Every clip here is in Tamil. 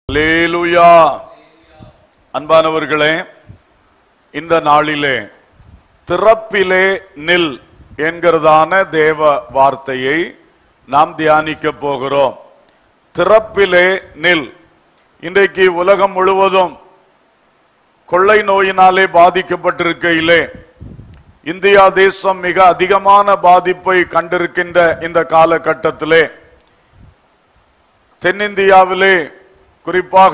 அல்லேலூயா அன்பானவர்களே இந்த நாளிலே திறப்பிலே நில் என்கிறதான தேவ வார்த்தையை நாம் தியானிக்க போகிறோம் திறப்பிலே நில் இன்றைக்கு உலகம் முழுவதும் கொள்ளை நோயினாலே பாதிக்கப்பட்டிருக்கையிலே இந்தியா தேசம் மிக அதிகமான பாதிப்பை கண்டிருக்கின்ற இந்த காலகட்டத்திலே தென்னிந்தியாவிலே குறிப்பாக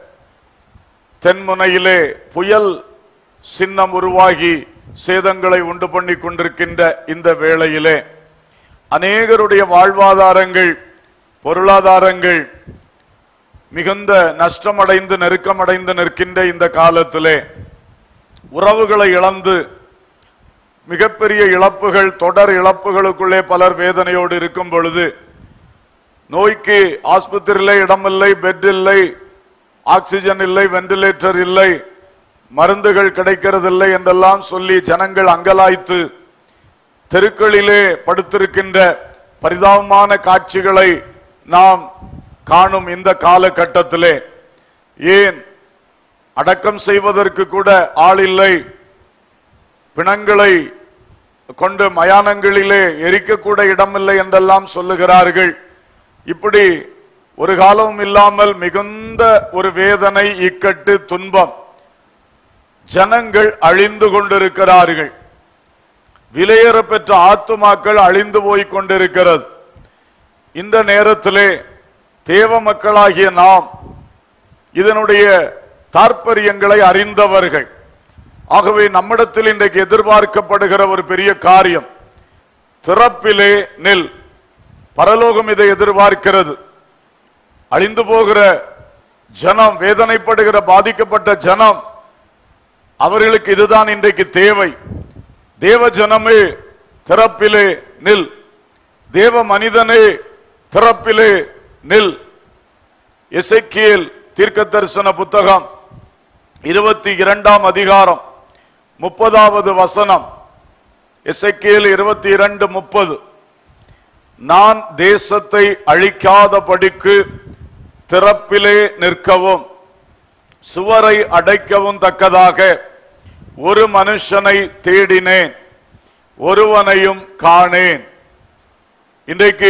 தென்முனையிலே புயல் சின்னம் உருவாகி சேதங்களை உண்டு பண்ணி கொண்டிருக்கின்ற இந்த வேளையிலே அநேகருடைய வாழ்வாதாரங்கள் பொருளாதாரங்கள் மிகுந்த நஷ்டமடைந்து நெருக்கமடைந்து நிற்கின்ற இந்த காலத்திலே உறவுகளை இழந்து மிகப்பெரிய இழப்புகள் தொடர் இழப்புகளுக்குள்ளே பலர் வேதனையோடு இருக்கும் பொழுது நோய்க்கு ஆஸ்பத்திரியிலே இடமில்லை பெட் இல்லை ஆக்சிஜன் இல்லை வெண்டிலேட்டர் இல்லை மருந்துகள் கிடைக்கிறதில்லை என்றெல்லாம் சொல்லி ஜனங்கள் அங்கலாய்த்து தெருக்களிலே படுத்திருக்கின்ற பரிதாபமான காட்சிகளை நாம் காணும் இந்த காலகட்டத்திலே ஏன் அடக்கம் செய்வதற்கு கூட ஆள் இல்லை பிணங்களை கொண்டு மயானங்களிலே எரிக்கக்கூட இடமில்லை என்றெல்லாம் சொல்லுகிறார்கள் இப்படி ஒரு காலமும் இல்லாமல் மிகுந்த ஒரு வேதனை இக்கட்டு துன்பம் ஜனங்கள் அழிந்து கொண்டிருக்கிறார்கள் விலையேற பெற்ற ஆத்துமாக்கள் அழிந்து போய் கொண்டிருக்கிறது இந்த நேரத்திலே தேவ மக்களாகிய நாம் இதனுடைய தாற்பயங்களை அறிந்தவர்கள் ஆகவே நம்மிடத்தில் இன்றைக்கு எதிர்பார்க்கப்படுகிற ஒரு பெரிய காரியம் திறப்பிலே நெல் பரலோகம் இதை எதிர்பார்க்கிறது அழிந்து போகிற ஜனம் வேதனைப்படுகிற பாதிக்கப்பட்ட ஜனம் அவர்களுக்கு இதுதான் இன்றைக்கு தேவை தேவ ஜனமே திறப்பிலே நில் தேவ மனிதனே திறப்பிலே நில் எசேக்கியேல் தீர்க்க தரிசன புத்தகம் இருபத்தி இரண்டாம் அதிகாரம் முப்பதாவது வசனம் எசேக்கியேல் இருபத்தி இரண்டு முப்பது நான் தேசத்தை அழிக்காதபடிக்கு திறப்பிலே நிற்கவும் சுவரை அடைக்கவும் தக்கதாக ஒரு மனுஷனை தேடினேன் ஒருவனையும் காணேன் இன்றைக்கு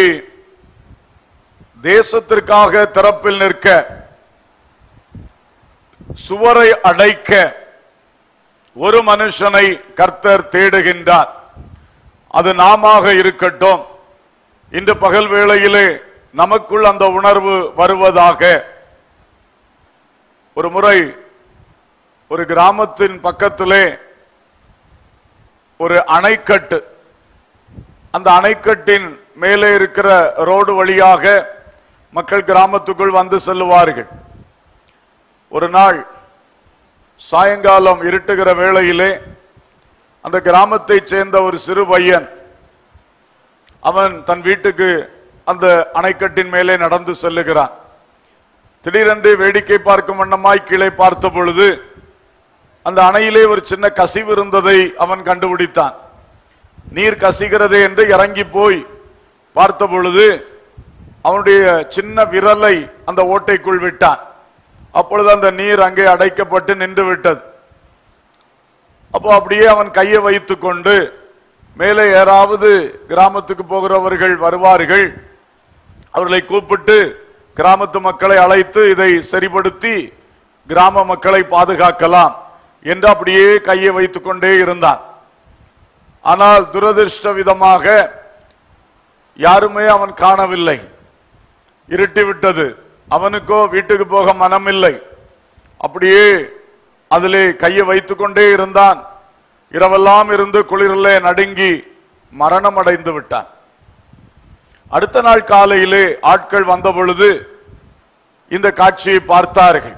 தேசத்திற்காக திறப்பில் நிற்க சுவரை அடைக்க ஒரு மனுஷனை கர்த்தர் தேடுகின்றார் அது நாமாக இருக்கட்டும் இன்று பகல் வேளையிலே நமக்குள் அந்த உணர்வு வருவதாக ஒரு முறை ஒரு கிராமத்தின் பக்கத்திலே ஒரு அணைக்கட்டு அந்த அணைக்கட்டின் மேலே இருக்கிற ரோடு வழியாக மக்கள் கிராமத்துக்குள் வந்து செல்லுவார்கள் ஒரு நாள் சாயங்காலம் இருட்டுகிற வேளையிலே அந்த கிராமத்தைச் சேர்ந்த ஒரு சிறு பையன் அவன் தன் வீட்டுக்கு அந்த அணைக்கட்டின் மேலே நடந்து செல்லுகிறான் திடீரென்று வேடிக்கை பார்க்கும் வண்ணமாய் கீழே பார்த்த பொழுது அந்த அணையிலே ஒரு சின்ன கசிவு இருந்ததை அவன் கண்டுபிடித்தான் நீர் கசிகிறதே என்று இறங்கி போய் பார்த்த பொழுது அவனுடைய சின்ன விரலை அந்த ஓட்டைக்குள் விட்டான் அப்பொழுது அந்த நீர் அங்கே அடைக்கப்பட்டு நின்று விட்டது அப்போ அப்படியே அவன் கையை வைத்துக் கொண்டு மேலே யாராவது கிராமத்துக்கு போகிறவர்கள் வருவார்கள் அவர்களை கூப்பிட்டு கிராமத்து மக்களை அழைத்து இதை சரிப்படுத்தி கிராம மக்களை பாதுகாக்கலாம் என்று அப்படியே கையை வைத்துக் கொண்டே இருந்தான் ஆனால் துரதிருஷ்ட விதமாக யாருமே அவன் காணவில்லை இருட்டி விட்டது அவனுக்கோ வீட்டுக்கு போக மனமில்லை அப்படியே அதிலே கையை வைத்துக் கொண்டே இருந்தான் இரவெல்லாம் இருந்து குளிரிலே நடுங்கி மரணம் அடைந்து விட்டான் அடுத்த நாள் காலையிலே ஆட்கள் வந்த பொழுது இந்த காட்சியை பார்த்தார்கள்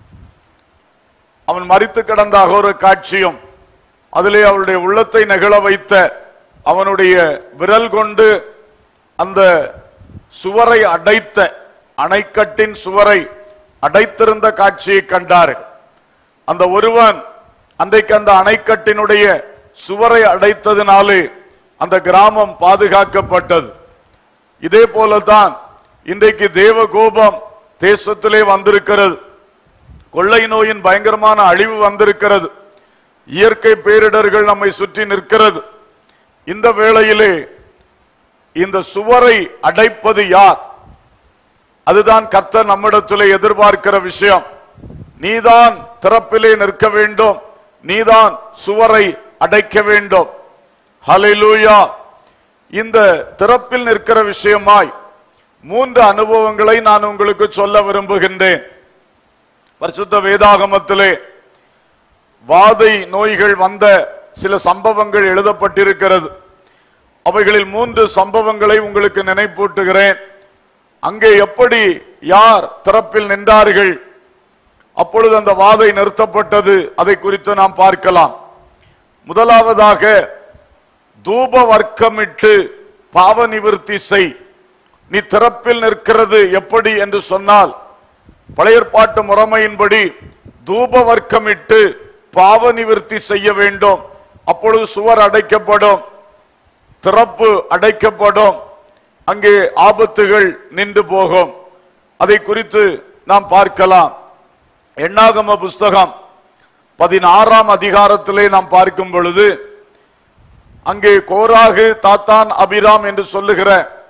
அவன் மறித்து கிடந்த அகோர காட்சியும் அதிலே அவளுடைய உள்ளத்தை நெகிழ வைத்த அவனுடைய விரல் கொண்டு அந்த சுவரை அடைத்த அணைக்கட்டின் சுவரை அடைத்திருந்த காட்சியை கண்டார்கள் அந்த ஒருவன் அன்றைக்கு அந்த அணைக்கட்டினுடைய சுவரை அடைத்ததினாலே அந்த கிராமம் பாதுகாக்கப்பட்டது இதே போலதான் இன்றைக்கு தேவ கோபம் தேசத்திலே வந்திருக்கிறது கொள்ளை நோயின் பயங்கரமான அழிவு வந்திருக்கிறது இயற்கை பேரிடர்கள் நம்மை சுற்றி நிற்கிறது இந்த வேளையிலே இந்த சுவரை அடைப்பது யார் அதுதான் கர்த்தர் நம்மிடத்திலே எதிர்பார்க்கிற விஷயம் நீதான் திறப்பிலே நிற்க வேண்டும் நீதான் சுவரை அடைக்க வேண்டும் ஹalleluya இந்த திறப்பில் நிற்கிற விஷயமாய் மூன்று அனுபவங்களை நான் உங்களுக்கு சொல்ல விரும்புகின்றேன் பரிசுத்த வேதாகமத்திலே வாதை நோய்கள் வந்த சில சம்பவங்கள் எழுதப்பட்டிருக்கிறது அவைகளில் மூன்று சம்பவங்களை உங்களுக்கு நினைப்பூட்டுகிறேன் அங்கே எப்படி யார் திறப்பில் நின்றார்கள் அப்பொழுது அந்த வாதை நிறுத்தப்பட்டது அதை குறித்து நாம் பார்க்கலாம் முதலாவதாக தூப வர்க்கமிட்டு பாவ நிவிர்த்தி செய் நீ திறப்பில் நிற்கிறது எப்படி என்று சொன்னால் பழைய ஏற்பாட்டு முறைமையின்படி தூப வர்க்கமிட்டு பாவ நிவிர்த்தி செய்ய வேண்டும் அப்பொழுது சுவர் அடைக்கப்படும் திறப்பு அடைக்கப்படும் அங்கே ஆபத்துகள் நின்று போகும் அதை குறித்து நாம் பார்க்கலாம் எண்ணாகம புஸ்தகம் பதினாறாம் அதிகாரத்திலே நாம் பார்க்கும் பொழுது அங்கே கோராகு தாத்தான் அபிராம் என்று சொல்லுகிற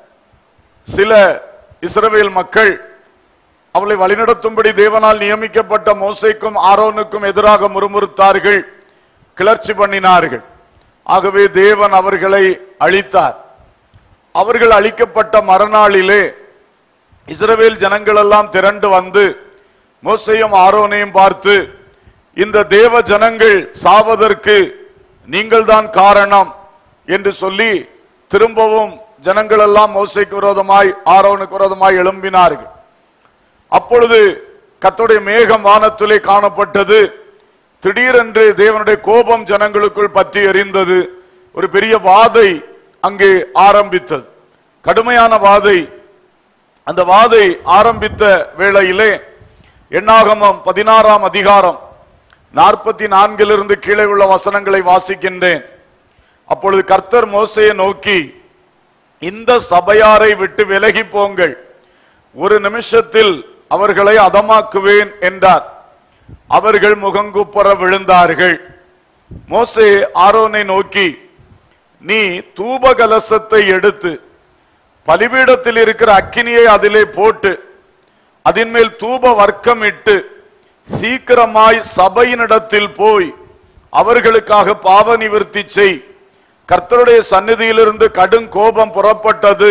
சில இஸ்ரவேல் மக்கள் அவளை வழிநடத்தும்படி தேவனால் நியமிக்கப்பட்ட மோசைக்கும் ஆரோனுக்கும் எதிராக முறுமுறுத்தார்கள் கிளர்ச்சி பண்ணினார்கள் ஆகவே தேவன் அவர்களை அழித்தார் அவர்கள் அழிக்கப்பட்ட மறுநாளிலே இஸ்ரவேல் ஜனங்கள் எல்லாம் திரண்டு வந்து மோசையும் ஆரோனையும் பார்த்து இந்த தேவ ஜனங்கள் சாவதற்கு நீங்கள்தான் காரணம் என்று சொல்லி திரும்பவும் ஜனங்கள் எல்லாம் மோசைக்கு விரோதமாய் ஆரோனுக்கு விரோதமாய் எழும்பினார்கள் அப்பொழுது கர்த்தருடைய மேகம் வானத்திலே காணப்பட்டது திடீரென்று தேவனுடைய கோபம் ஜனங்களுக்குள் பற்றி எரிந்தது ஒரு பெரிய வாதை அங்கே ஆரம்பித்தது கடுமையான வாதை அந்த வாதை ஆரம்பித்த வேளையிலே எண்ணாகமம் பதினாறாம் அதிகாரம் நாற்பத்தி நான்கிலிருந்து கீழே உள்ள வசனங்களை வாசிக்கின்றேன் அப்பொழுது கர்த்தர் மோசையை நோக்கி இந்த சபையாரை விட்டு விலகி போங்கள் ஒரு நிமிஷத்தில் அவர்களை அதமாக்குவேன் என்றார் அவர்கள் முகங்குப்புற விழுந்தார்கள் மோசே ஆரோனை நோக்கி நீ தூப கலசத்தை எடுத்து பலிபீடத்தில் இருக்கிற அக்கினியை அதிலே போட்டு அதன் மேல் தூப வர்க்கம் இட்டு சீக்கிரமாய் சபையினிடத்தில் போய் அவர்களுக்காக பாவ நிவர்த்தி செய் கர்த்தருடைய சந்நிதியிலிருந்து கடும் கோபம் புறப்பட்டது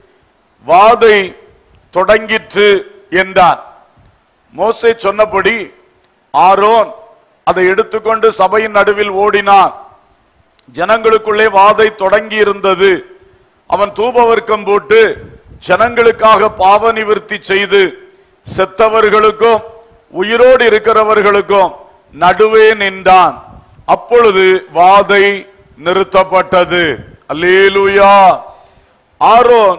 வாதை தொடங்கிற்று என்றான் மோசே சொன்னபடி ஆரோன் அதை எடுத்துக்கொண்டு சபையின் நடுவில் ஓடினான் ஜனங்களுக்குள்ளே வாதை தொடங்கி இருந்தது அவன் தூபவர்க்கம் போட்டு ஜனங்களுக்காக பாவ நிவர்த்தி செய்து செத்தவர்களுக்கும் உயிரோடு இருக்கிறவர்களுக்கும் நடுவே நின்றான் அப்பொழுது வாதை நிறுத்தப்பட்டது அல்லேலூயா ஆரோன்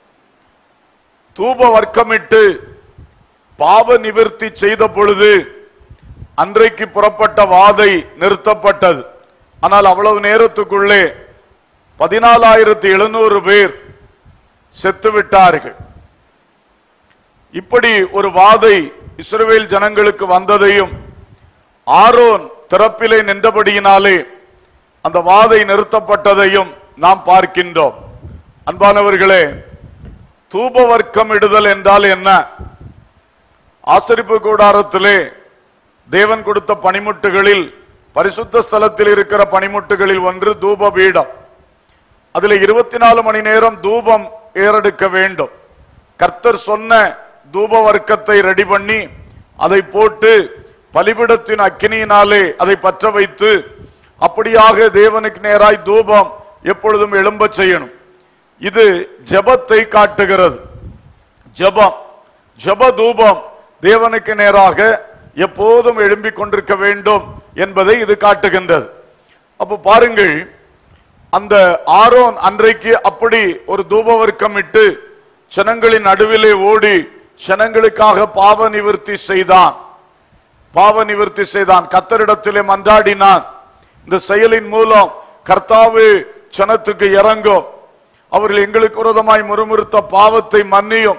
தூப வர்க்கமிட்டு பாவ நிவர்த்தி செய்த பொழுது அன்றைக்கு புறப்பட்ட வாதை நிறுத்தப்பட்டது ஆனால் அவ்வளவு நேரத்துக்குள்ளே பதினாலாயிரத்தி எழுநூறு பேர் செத்து விட்டார்கள் இப்படி ஒரு வாதை இஸ்ரவேல் ஜனங்களுக்கு வந்ததையும் ஆரோன் திறப்பிலே நின்றபடியினாலே அந்த வாதை நிறுத்தப்பட்டதையும் நாம் பார்க்கின்றோம் அன்பானவர்களே தூப வர்க்கம் இடுதல் என்றால் என்ன ஆசரிப்பு கூடாரத்திலே தேவன் கொடுத்த பனிமுட்டுகளில் பரிசுத்த ஸ்தலத்தில் இருக்கிற பனிமுட்டுகளில் ஒன்று தூப பீடம் அதுல இருபத்தி நாலு மணி நேரம் தூபம் ஏறெடுக்க வேண்டும் கர்த்தர் சொன்ன தூப வர்க்கத்தை ரெடி பண்ணி அதை போட்டு பலிபிடத்தின் அக்கினியினாலே அதை பற்ற வைத்து அப்படியாக தேவனுக்கு நேராய் தூபம் எப்பொழுதும் எழும்பச் செய்யணும் இது ஜெபத்தை காட்டுகிறது ஜெபம் ஜெப தூபம் தேவனுக்கு நேராக எப்போதும் எழும்பிக் கொண்டிருக்க வேண்டும் என்பதை இது காட்டுகின்றது அப்ப பாருங்கள் அந்த ஆரோன் அன்றைக்கு அப்படி ஒரு தூபவர்க்கம் இட்டு ஜனங்களின் நடுவிலே ஓடி ஜனங்களுக்காக பாவ நிவர்த்தி செய்தான் பாவ நிவர்த்தி செய்தான் கத்தரிடத்திலே மன்றாடினான் இந்த செயலின் மூலம் கர்த்தாவே ஜனத்துக்கு இறங்கும் அவர்கள் எங்களுக்கு விரோதமாய் முறுமுறுத்த பாவத்தை மன்னியும்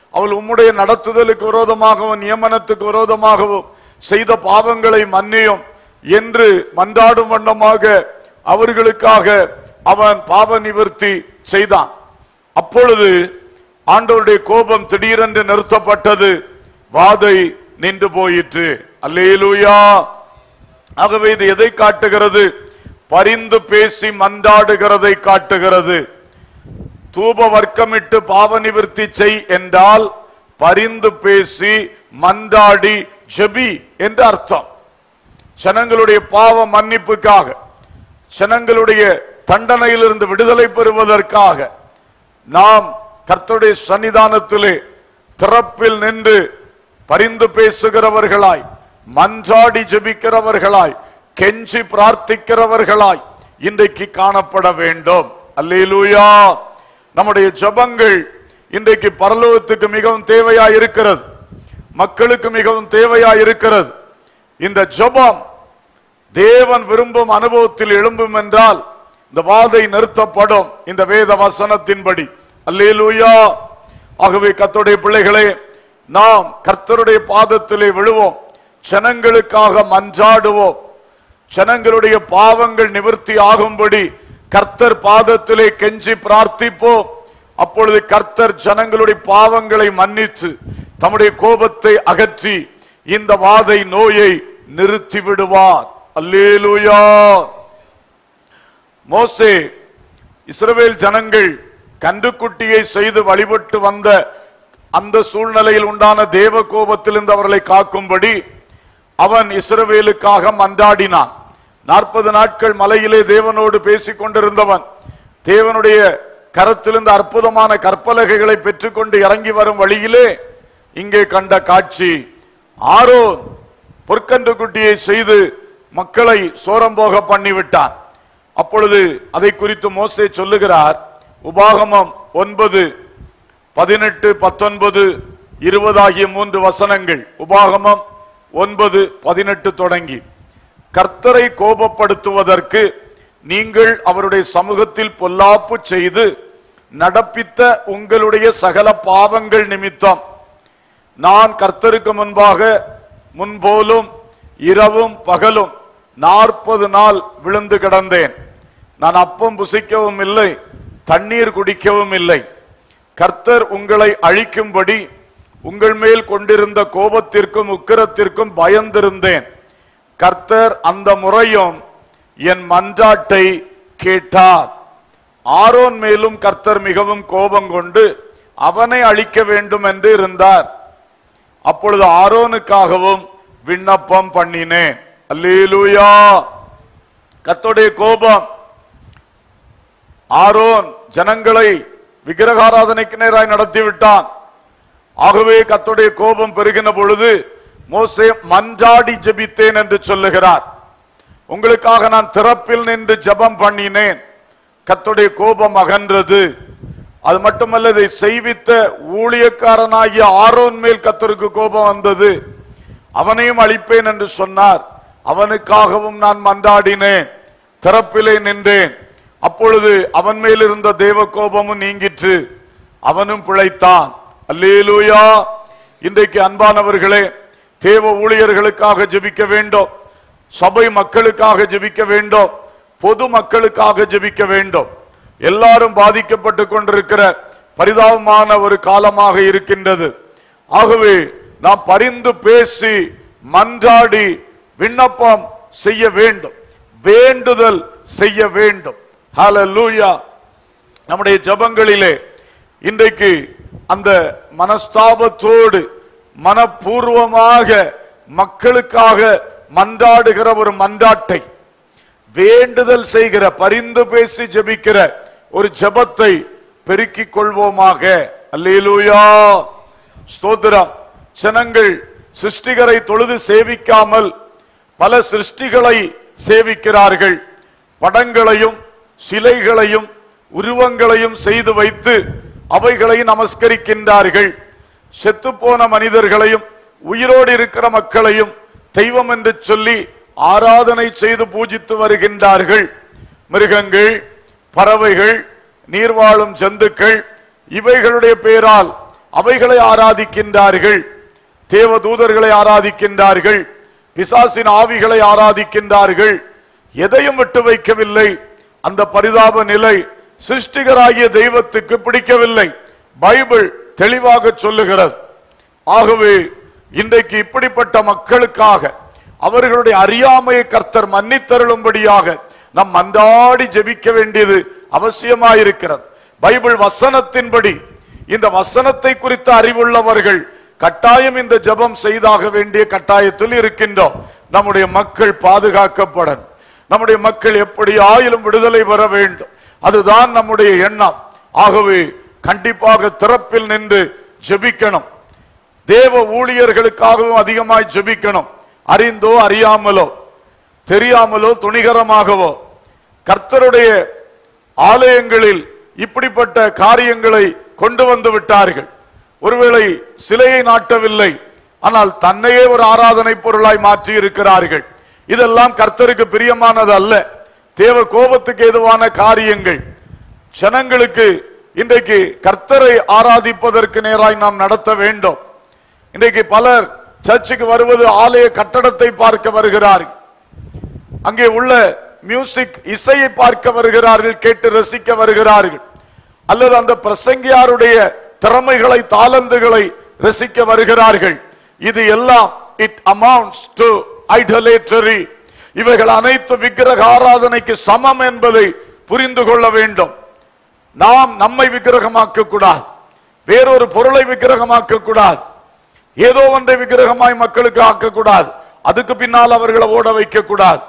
அவள் உம்முடைய நடத்துதலுக்கு விரோதமாகவும் நியமனத்துக்கு விரோதமாகவும் செய்த பாவங்களை மன்னியும் என்று மன்றாடும் வண்ணமாக அவர்களுக்காக அவன் பாவ நிவர்த்தி செய்தான் அப்பொழுது ஆண்டவருடைய கோபம் திடீரென்று நிறுத்தப்பட்டது வாதை நின்று போயிற்று அல்லேலூயா ஆகவே இது எதை காட்டுகிறது பரிந்து பேசி மன்றாடுகிறதை காட்டுகிறது தூப வர்க்கமிட்டு பாவ நிவர்த்தி செய் என்றால் பரிந்து பேசி மன்றாடி ஜெபி என்று அர்த்தம் ஜனங்களுடைய பாவ மன்னிப்புக்காக ஜனங்களுடைய தண்டனையிலிருந்து விடுதலை பெறுவதற்காக நாம் கர்த்தருடைய சன்னிதானத்திலே திறப்பில் நின்று பரிந்து பேசுகிறவர்களாய் மன்றாடி ஜெபிக்கிறவர்களாய் கெஞ்சி பிரார்த்திக்கிறவர்களாய் இன்றைக்கு காணப்பட வேண்டும் அல்லேலூயா நம்முடைய ஜெபங்கள் இன்றைக்கு பரலோகத்துக்கு மிகவும் தேவையாய் இருக்கிறது மக்களுக்கு மிகவும் தேவையாய் இருக்கிறது இந்த ஜெபம் தேவன் விரும்பும் அனுபவத்தில் எழும்பும் என்றால் இந்த வாதை நிறுத்தப்படும் இந்த வேத வசனத்தின்படி அல்லேலூயா ஆகவே கர்த்தருடைய பிள்ளைகளே நாம் கர்த்தருடைய பாதத்திலே விழுவோம் ஜனங்களுக்காக மன்றாடுவோம் ஜனங்களுடைய பாவங்கள் நிவர்த்தி ஆகும்படி கர்த்தர் பாதத்திலே கெஞ்சி பிரார்த்திப்போம் அப்பொழுது கர்த்தர் ஜனங்களுடைய பாவங்களை மன்னித்து தம்முடைய கோபத்தை அகற்றி இந்த வாதை நோயை நிறுத்தி விடுவார் அல்லேலூயா மோசே இஸ்ரவேல் ஜனங்கள் கன்றுக்குட்டியை செய்து வழிபட்டு வந்த அந்த சூழ்நிலையில் உண்டான தேவ கோபத்திலிருந்து அவர்களை காக்கும்படி அவன் இஸ்ரவேலுக்காக மன்றாடினான் நாற்பது நாட்கள் மலையிலே தேவனோடு பேசிக் கொண்டிருந்தவன் தேவனுடைய கரத்திலிருந்து அற்புதமான கற்பலகைகளை பெற்றுக்கொண்டு இறங்கி வரும் வழியிலே இங்கே கண்ட காட்சி ஆரோன் பொற்கன்று குட்டியை செய்து மக்களை சோரம்போக பண்ணிவிட்டான் அப்பொழுது அதை குறித்து மோசே சொல்லுகிறார் உபாகமம் ஒன்பது பதினெட்டு பத்தொன்பது இருபது ஆகிய மூன்று வசனங்கள் உபாகமம் ஒன்பது பதினெட்டு தொடங்கி கர்த்தரை கோபப்படுத்துவதற்கு நீங்கள் அவருடைய சமூகத்தில் பொல்லாப்பு செய்து நடப்பித்த உங்களுடைய சகல பாவங்கள் நிமித்தம் நான் கர்த்தருக்கு முன்பாக முன்போலும் இரவும் பகலும் நாற்பது நாள் விழுந்து கிடந்தேன் நான் அப்பம் புசிக்கவும் இல்லை தண்ணீர் குடிக்கவும் இல்லை கர்த்தர் உங்களை அழிக்கும்படி உங்கள் மேல் கொண்டிருந்த கோபத்திற்கும் உக்கிரத்திற்கும் பயந்திருந்தேன் கர்த்தர் அந்த முறையும் என் மன்றாட்டை கேட்டார் ஆரோன் மேலும் கர்த்தர் மிகவும் கோபம் கொண்டு அவனை அழிக்க வேண்டும் என்று இருந்தார் அப்பொழுது ஆரோனுக்காகவும் விண்ணப்பம் பண்ணினேன் அல்லேலூயா கர்த்தருடைய கோபம் ஆரோன் ஜனங்களை விக்கிரகாராதனைக்கு நேராய் நடத்தி விட்டான் ஆகவே கர்த்தருடைய கோபம் பெருகின பொழுது மோசே மன்றாடி ஜெபித்தேன் என்று சொல்லுகிறார் உங்களுக்காக நான் திறப்பில் நின்று ஜெபம் பண்ணினேன் கர்த்தருடைய கோபம் அகன்றது அது மட்டுமல்ல இதை செய்வித்த ஊழியக்காரனாகிய ஆரோன் மேல் கர்த்தருக்கு கோபம் வந்தது அவனையும் அழிப்பேன் என்று சொன்னார் அவனுக்காகவும் நான் மன்றாடினேன் திறப்பிலே நின்றேன் அப்பொழுது அவன் மேல் இருந்த தேவ கோபமும் நீங்கிற்று அவனும் பிழைத்தான் அல்லேலூயா இன்றைக்கு அன்பானவர்களே தேவ ஊழியர்களுக்காக ஜெபிக்க வேண்டும் சபை மக்களுக்காக ஜெபிக்க வேண்டும் பொது மக்களுக்காக ஜெபிக்க வேண்டும் எல்லாரும் பாதிக்கப்பட்டு கொண்டிருக்கிற பரிதாபமான ஒரு காலமாக இருக்கின்றது ஆகவே நாம் பரிந்து பேசி மன்றாடி விண்ணப்பம் செய்ய வேண்டும் வேண்டுதல் செய்ய வேண்டும் ஹalleluya நம்முடைய ஜெபங்களிலே இன்றைக்கு அந்த மனஸ்தாபத்தோடு மனப்பூர்வமாக மக்களுக்காக மன்றாடுகிற ஒரு மன்றாட்டை வேண்டுதல் செய்கிற பரிந்து பேசி ஜெபிக்கிற ஒரு ஜெபத்தை பெருக்கிக் கொள்வோமாக அல்லேலூயா ஸ்தோத்திரம் ஜனங்கள் சிருஷ்டிகரை தொழுது சேவிக்காமல் பல சிருஷ்டிகளை சேவிக்கிறார்கள் படங்களையும் சிலைகளையும் உருவங்களையும் செய்து வைத்து அவைகளை நமஸ்கரிக்கின்றார்கள் செத்துப்போன மனிதர்களையும் உயிரோடு இருக்கிற மக்களையும் தெய்வம் என்று சொல்லி ஆராதனை செய்து பூஜித்து வருகின்றார்கள் மிருகங்கள் பறவைகள் நீர்வாழும் ஜந்துக்கள் இவைகளுடைய பேரால் அவைகளை ஆராதிக்கின்றார்கள் தேவ தூதர்களை ஆராதிக்கின்றார்கள் பிசாசின் ஆவிகளை ஆராதிக்கின்றார்கள் எதையும் விட்டு வைக்கவில்லை அந்த பரிதாப நிலை சிருஷ்டிகராகிய தெய்வத்துக்கு பிடிக்கவில்லை பைபிள் தெளிவாக சொல்லுகிறது ஆகவே இன்றைக்கு இப்படிப்பட்ட மக்களுக்காக அவர்களுடைய அறியாமையை கர்த்தர் மன்னித்தருளும்படியாக நம் மன்றாடி ஜெபிக்க வேண்டியது அவசியமாயிருக்கிறது பைபிள் வசனத்தின்படி இந்த வசனத்தை குறித்த அறிவுள்ளவர்கள் கட்டாயம் இந்த ஜெபம் செய்தாக வேண்டிய கட்டாயத்தில் இருக்கின்றோம் நம்முடைய மக்கள் பாதுகாக்கப்படணும் நம்முடைய மக்கள் எப்படி ஆயிலும் விடுதலை பெற வேண்டும் அதுதான் நம்முடைய எண்ணம் ஆகவே கண்டிப்பாக திறப்பில் நின்று ஜெபிக்கணும் தேவ ஊழியர்களுக்காகவும் அதிகமாய் ஜெபிக்கணும் அறிந்தோ அறியாமலோ தெரியாமலோ துணிகரமாகவோ கர்த்தருடைய ஆலயங்களில் இப்படிப்பட்ட காரியங்களை கொண்டு வந்து விட்டார்கள் ஒருவேளை சிலையை நாட்டவில்லை ஆனால் தன்னையே ஒரு ஆராதனை பொருளாய் மாற்றி இருக்கிறார்கள் இதெல்லாம் கர்த்தருக்கு பிரியமானது அல்ல தேவ கோபத்துக்கு ஏதுவான காரியங்கள் ஜனங்களுக்கு இன்றைக்கு கர்த்தரை ஆராதிப்பதற்கு நேராய் நாம் நடத்த வேண்டும் இன்றைக்கு பலர் சர்ச்சுக்கு வருவது ஆலய கட்டடத்தை பார்க்க வருகிறார்கள் அங்கே உள்ள மியூசிக் இசையை பார்க்க வருகிறார்கள் கேட்டு ரசிக்க வருகிறார்கள் அல்லது அந்த பிரசங்கியாருடைய திறமைகளை தாளந்துகளை ரசிக்க வருகிறார்கள் இது எல்லாம் இட் அமௌண்ட்ஸ் டு ஐடலேட்டரி இவைகள் அனைத்து விக்கிரக ஆராதனைக்கு சமம் என்பதை புரிந்து கொள்ள வேண்டும் நாம் நம்மை விக்கிரகமாக்க கூடாது வேறொரு பொருளை விக்கிரகமாக்க கூடாது ஏதோ ஒன்றை விக்கிரகமாய் மக்களுக்கு ஆக்கக்கூடாது அதுக்கு பின்னால் அவர்களை ஓட வைக்க கூடாது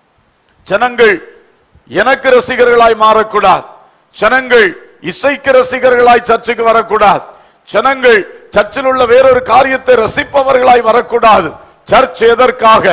ஜனங்கள் எனக்கு ரசிகர்களாய் மாறக்கூடாது ஜனங்கள் இசைக்கு ரசிகர்களாய் சர்ச்சுக்கு வரக்கூடாது ஜனங்கள் சர்ச்சில் உள்ள வேறொரு காரியத்தை ரசிப்பவர்களாய் வரக்கூடாது சர்ச் எதற்காக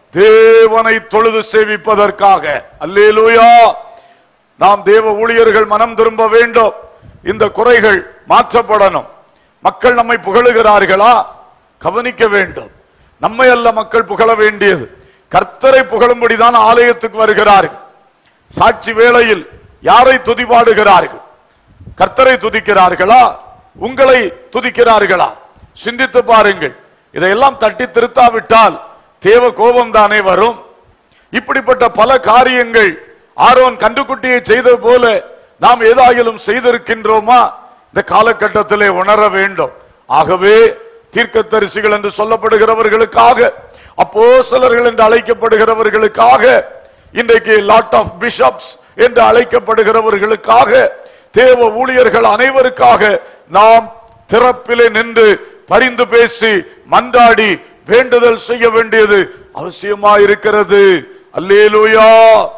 தேவனை தொழுது சேவிப்பதற்காக அல்லேலூயா நாம் தேவ ஊழியர்கள் மனம் திரும்ப வேண்டும் இந்த குறைகள் மாற்றப்படணும் மக்கள் நம்மை புகழுகிறார்களா கவனிக்க வேண்டும் நம்மை அல்ல மக்கள் புகழ வேண்டியது கர்த்தரை புகழும்படிதான் ஆலயத்துக்கு வருகிறார்கள் சாட்சி வேளையில் யாரை துதிபாடுகிறார்கள் கர்த்தரை துதிக்கிறார்களா உங்களை துதிக்கிறார்களா சிந்தித்து பாருங்கள் இதையெல்லாம் தட்டி திருத்தாவிட்டால் தேவ கோபம் தானே வரும் இப்படிப்பட்ட பல காரியங்கள் ஆரோன் கண்டுக்குட்டியை செய்தது போல நாம் ஏதாயிலும் செய்திருக்கின்றோமா இந்த காலகட்டத்திலே உணர வேண்டும் ஆகவே தீர்க்கதரிசிகள் என்று சொல்லப்படுகிறவர்களுக்காக அப்போஸ்தலர்கள் என்று அழைக்கப்படுகிறவர்களுக்காக இன்றைக்கு லாட் ஆஃப் பிஷப்ஸ் என்று அழைக்கப்படுகிறவர்களுக்காக தேவ ஊழியர்கள் அனைவருக்காக நாம் திறப்பிலே நின்று பரிந்து பேசி மன்றாடி வேண்டுதல் செய்ய வேண்டியது அவசியமா இருக்கிறது அல்லேலூயா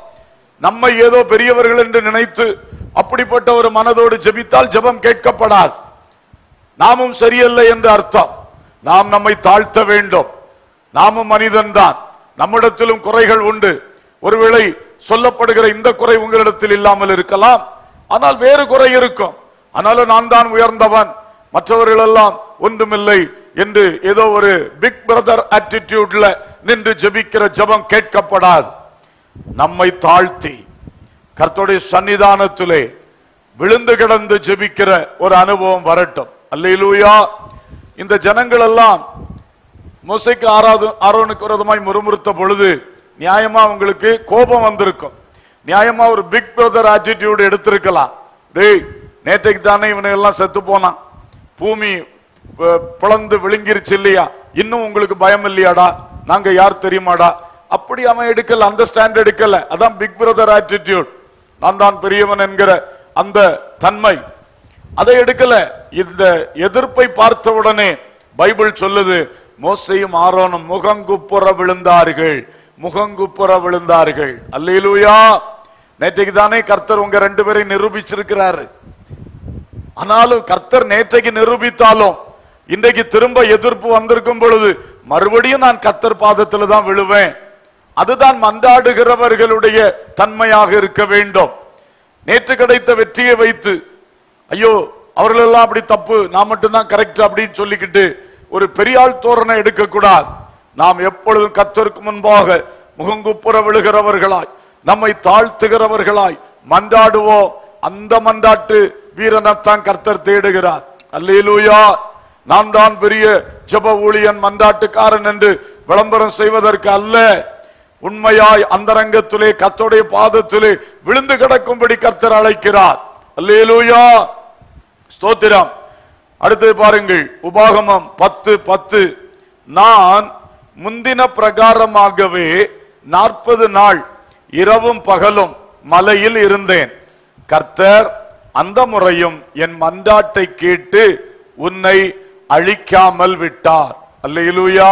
நம்மை ஏதோ பெரியவர்கள் என்று நினைத்து அப்படிப்பட்ட ஒரு மனதோடு ஜெபித்தால் ஜெபம் கேட்கப்படாது நாமும் சரியல்ல என்று அர்த்தம் நாம் நம்மை தாழ்த்த வேண்டும் நாமும் மனிதன்தான் நம்மிடத்திலும் குறைகள் உண்டு ஒருவேளை சொல்லப்படுகிற இந்த குறை உங்களிடத்தில் இல்லாமல் இருக்கலாம் ஆனால் வேறு குறை இருக்கும் ஆனாலும் நான் தான் உயர்ந்தவன் மற்றவர்கள் எல்லாம் ஒன்றுமில்லை என்று ஏதோ ஒரு பிக் பிரதர் ஆட்டிடியூட்ல நின்று ஜெபிக்கிற ஜெபம் கேட்கப்படாது நம்மை தாழ்த்தி கர்த்தருடைய சன்னிதானத்திலே விழுந்து கிடந்து ஜெபிக்கிற ஒரு அனுபவம் வரட்டும் அல்லேலூயா இந்த ஜனங்கள் எல்லாம் மோசைக்கு ஆராது ஆரோனுக்கு விரோதமாய் முறுமுறுத்த பொழுது நியாயமா உங்களுக்கு கோபம் வந்திருக்கும் நியாயமா ஒரு பிக் பிரதர் ஆட்டிடியூட் எடுத்திருக்கலாம் டேய் நேற்றைக்கு தானே இவனை எல்லாம் செத்து போனான் பூமி அஹ், பிளந்து விழுங்கிருச்சு இல்லையா இன்னும் உங்களுக்கு பயம் இல்லையாடா நாங்க யார் தெரியுமாடா அப்படி அவன் எடுக்கல அந்த ஸ்டாண்ட் எடுக்கல அதான் பிக் பிரதர் ஆட்டிடியூட் நான் தான் பெரியவன் என்கிற அந்த தன்மை அதை எடுக்கல இந்த எதிர்ப்பை பார்த்த உடனே பைபிள் சொல்லுது மோசையும் ஆரோனும் முகங்குப்புற விழுந்தார்கள் முகங்குப்புற விழுந்தார்கள் அல்லேலூயா நேற்றைக்கு தானே கர்த்தர் உங்க ரெண்டு பேரையும் நிரூபிச்சிருக்கிறாரு ஆனாலும் கர்த்தர் நேற்றைக்கு நிரூபித்தாலும் இன்றைக்கு திரும்ப எதிர்ப்பு வந்திருக்கும் பொழுது மறுபடியும் நான் கர்த்தர் பாதத்துல தான் விழுவேன் அதுதான் மன்றாடுகிறவர்களுடைய தன்மையாக இருக்க வேண்டும் நேற்று கிடைத்த வெற்றியை வைத்து ஐயோ அவர்கள் எல்லாம் அப்படி தப்பு நான் மட்டும்தான் கரெக்ட் அப்படின்னு சொல்லிக்கிட்டு ஒரு பெரியாள் தோரணை எடுக்க கூடாது நாம் எப்பொழுதும் கத்தருக்கு முன்பாக முகங்குப்புற விழுகிறவர்களாய் நம்மை தாழ்த்துகிறவர்களாய் மன்றாடுவோம் அந்த மன்றாட்டு வீரனைத்தான் கர்த்தர் தேடுகிறார் அல்லேலூயா நான் தான் பெரிய ஜெப ஊழியன் மன்றாட்டுக்காரன் என்று விளம்பரம் செய்வதற்கு அல்ல உண்மையாய் அந்தரங்கத்திலே கத்தோடைய பாதத்திலே விழுந்து கிடக்கும்படி கர்த்தர் அழைக்கிறார் அல்லேலூயா ஸ்தோத்திரம் அடுத்து பாருங்கள் உபாகமம் பத்து பத்து நான் முந்தின பிரகாரமாகவே நாற்பது நாள் இரவும் பகலும் மலையில் இருந்தேன் கர்த்தர் அந்த முறையும் என் மன்றாட்டை கேட்டு உன்னை அழிக்காமல் விட்டார் அல்லேலூயா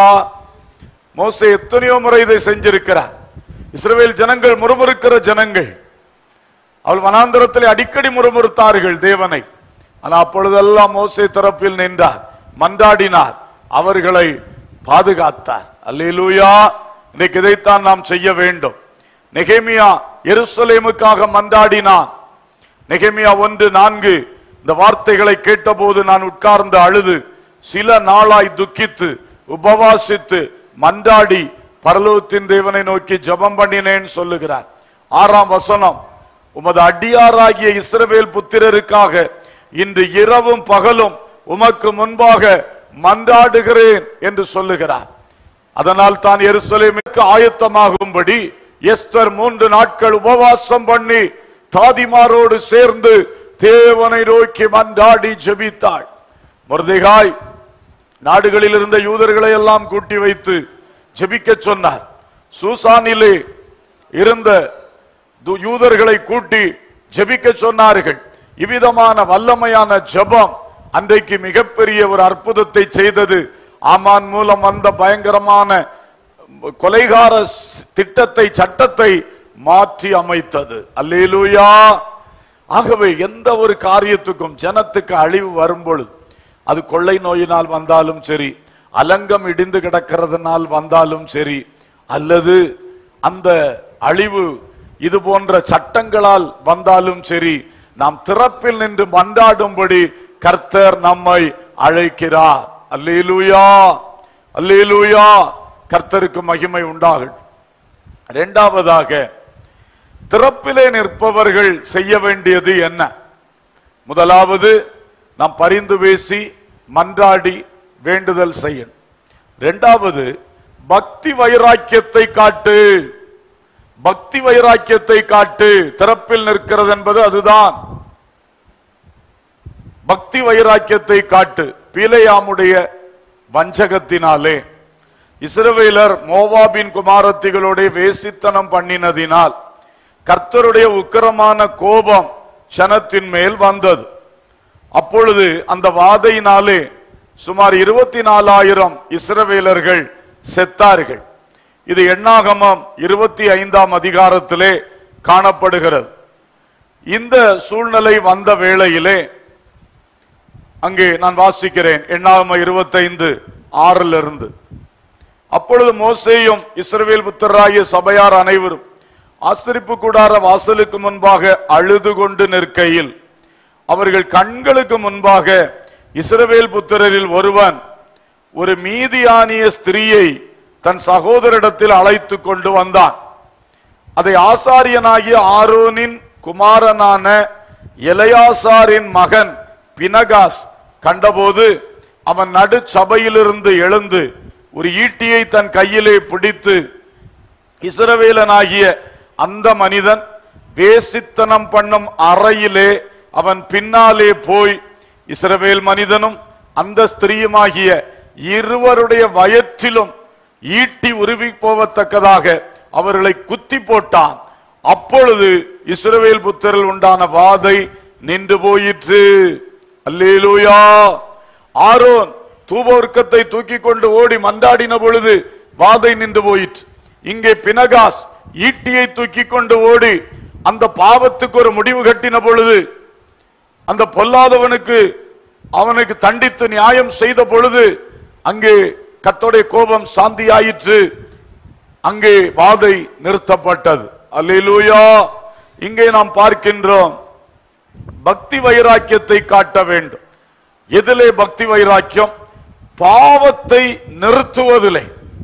மோசே எத்தனையோ முறை இதை செஞ்சிருக்கிறார் இஸ்ரவேல் ஜனங்கள் முறுமுறுக்கிற ஜனங்கள் அவள் வனாந்தரத்தில் அடிக்கடி முறுமுறுத்தார்கள் தேவனை ஆனா அப்பொழுதெல்லாம் மோசே தரப்பில் நின்றார் மன்றாடினார் அவர்களை பாதுகாத்தார் அல்லேலூயா இன்னைக்கு இதைத்தான் நாம் செய்ய வேண்டும் நெகேமியா எருசலேமுக்காக மன்றாடினான் நெகேமியா ஒன்று நான்கு இந்த வார்த்தைகளை கேட்டபோது நான் உட்கார்ந்து அழுது சில நாளாய் துக்கித்து உபவாசித்து மன்றாடி பரலோகத்தின் தேவனை நோக்கி ஜெபம் பண்ணினேன் சொல்லுகிறார் ஆறாம் வசனம் உமது அடியாராகிய இஸ்ரவேல் புத்திரருக்காக இன்று இரவும் பகலும் உமக்கு முன்பாக மன்றாடுகிறேன் என்று சொல்லுகிறார் அதனால் தான் எருசலேமுக்கு ஆயத்தமாகும்படி எஸ்தர் மூன்று நாட்கள் உபவாசம் பண்ணி தாதிமாரோடு சேர்ந்து தேவனை நோக்கி மன்றாடி ஜெபித்தாள் மருதைகாய் நாடுகளில் இருந்த யூதர்களை எல்லாம் கூட்டி வைத்து ஜெபிக்க சொன்னார் சூசானிலே இருந்த து- யூதர்களை கூட்டி ஜெபிக்க சொன்னார்கள் இவ்விதமான வல்லமையான ஜெபம் அன்றைக்கு மிகப்பெரிய ஒரு அற்புதத்தை செய்தது ஆமான் மூலம் வந்த பயங்கரமான கொலைகார ஸ்- திட்டத்தை சட்டத்தை மாற்றி அமைத்தது அல்லேலூயா ஆகவே எந்த ஒரு காரியத்துக்கும் ஜனத்துக்கு அழிவு வரும்பொழுது அது கொள்ளை நோயினால் வந்தாலும் சரி அலங்கம் இடிந்து கிடக்கிறதுனால் வந்தாலும் சரி அல்லது அந்த அழிவு இது போன்ற சட்டங்களால் வந்தாலும் சரி நாம் திறப்பில் நின்று மன்றாடும்படி கர்த்தர் நம்மை அழைக்கிறார் அல்லேலூயா அல்லேலூயா கர்த்தருக்கு மகிமை உண்டாகட்டும் இரண்டாவதாக திறப்பிலே நிற்பவர்கள் செய்ய வேண்டியது என்ன முதலாவது நாம் பரிந்து பேசி மன்றாடி வேண்டுதல் செய்யணும் இரண்டாவது பக்தி வைராக்கியத்தை காட்டு பக்தி வைராக்கியத்தை காட்டு திறப்பில் நிற்கிறது என்பது அதுதான் பக்தி வைராக்கியத்தை காட்டு பீலையாமுடைய வஞ்சகத்தினாலே இஸ்ரவேலர் மோவாபின் குமாரத்திகளோட வேசித்தனம் பண்ணினதினால் கர்த்தருடைய உக்கிரமான கோபம் ஜனத்தின் மேல் வந்தது அப்பொழுது அந்த வாதையினாலே சுமார் இருபத்தி நாலாயிரம் இஸ்ரவேலர்கள் செத்தார்கள் இது எண்ணாகமம் இருபத்தி ஐந்தாம் அதிகாரத்திலே காணப்படுகிறது இந்த சூழ்நிலை வந்த வேளையிலே அங்கே நான் வாசிக்கிறேன் எண்ணாகம இருபத்தைந்து ஆறில் இருந்து அப்பொழுது மோசேயும் இஸ்ரவேல் புத்தராகிய சபையார் அனைவரும் ஆசரிப்பு கூடார வாசலுக்கு முன்பாக அழுது கொண்டு நிற்கையில் அவர்கள் கண்களுக்கு முன்பாக இஸ்ரவேல் புத்திரரில் ஒருவன் ஒரு மீதியானிய ஸ்திரீயை தன் சகோதரிடத்தில் அழைத்து கொண்டு வந்தான் அதை ஆசாரியனாகிய ஆரோனின் குமாரனான எலையாசாரின் மகன் பினகாஸ் கண்டபோது அவன் நடு சபையிலிருந்து எழுந்து ஒரு ஈட்டியை தன் கையிலே பிடித்து இஸ்ரவேலனாகிய அந்த மனிதன் வேசித்தனம் பண்ணும் அறையிலே அவன் பின்னாலே போய் இஸ்ரவேல் மனிதனும் அந்த ஸ்திரீயுமாகிய இருவருடைய வயற்றிலும் ஈட்டி உருவி போவத்தக்கதாக அவர்களை குத்தி போட்டான் அப்பொழுது இஸ்ரவேல் புத்தரில் உண்டான வாதை நின்று போயிற்று அல்லேலூயா ஆரோன் தூபோர்க்கத்தை தூக்கி கொண்டு ஓடி மண்டாடின பொழுது வாதை நின்று போயிற்று இங்கே பினகாஸ் ஈட்டியை தூக்கி கொண்டு ஓடி அந்த பாவத்துக்கு ஒரு முடிவு கட்டின பொழுது அந்த பொல்லாதவனுக்கு அவனுக்கு தண்டித்து நியாயம் செய்த பொழுது அங்கே கத்தோடைய கோபம் சாந்தியாயிற்று அங்கே வாதை நிறுத்தப்பட்டது அல்லேலூயா இங்கே நாம் பார்க்கின்றோம் பக்தி வைராக்கியத்தை காட்ட வேண்டும் எதிலே பக்தி வைராக்கியம் பாவத்தை நிறுத்துவதில்லை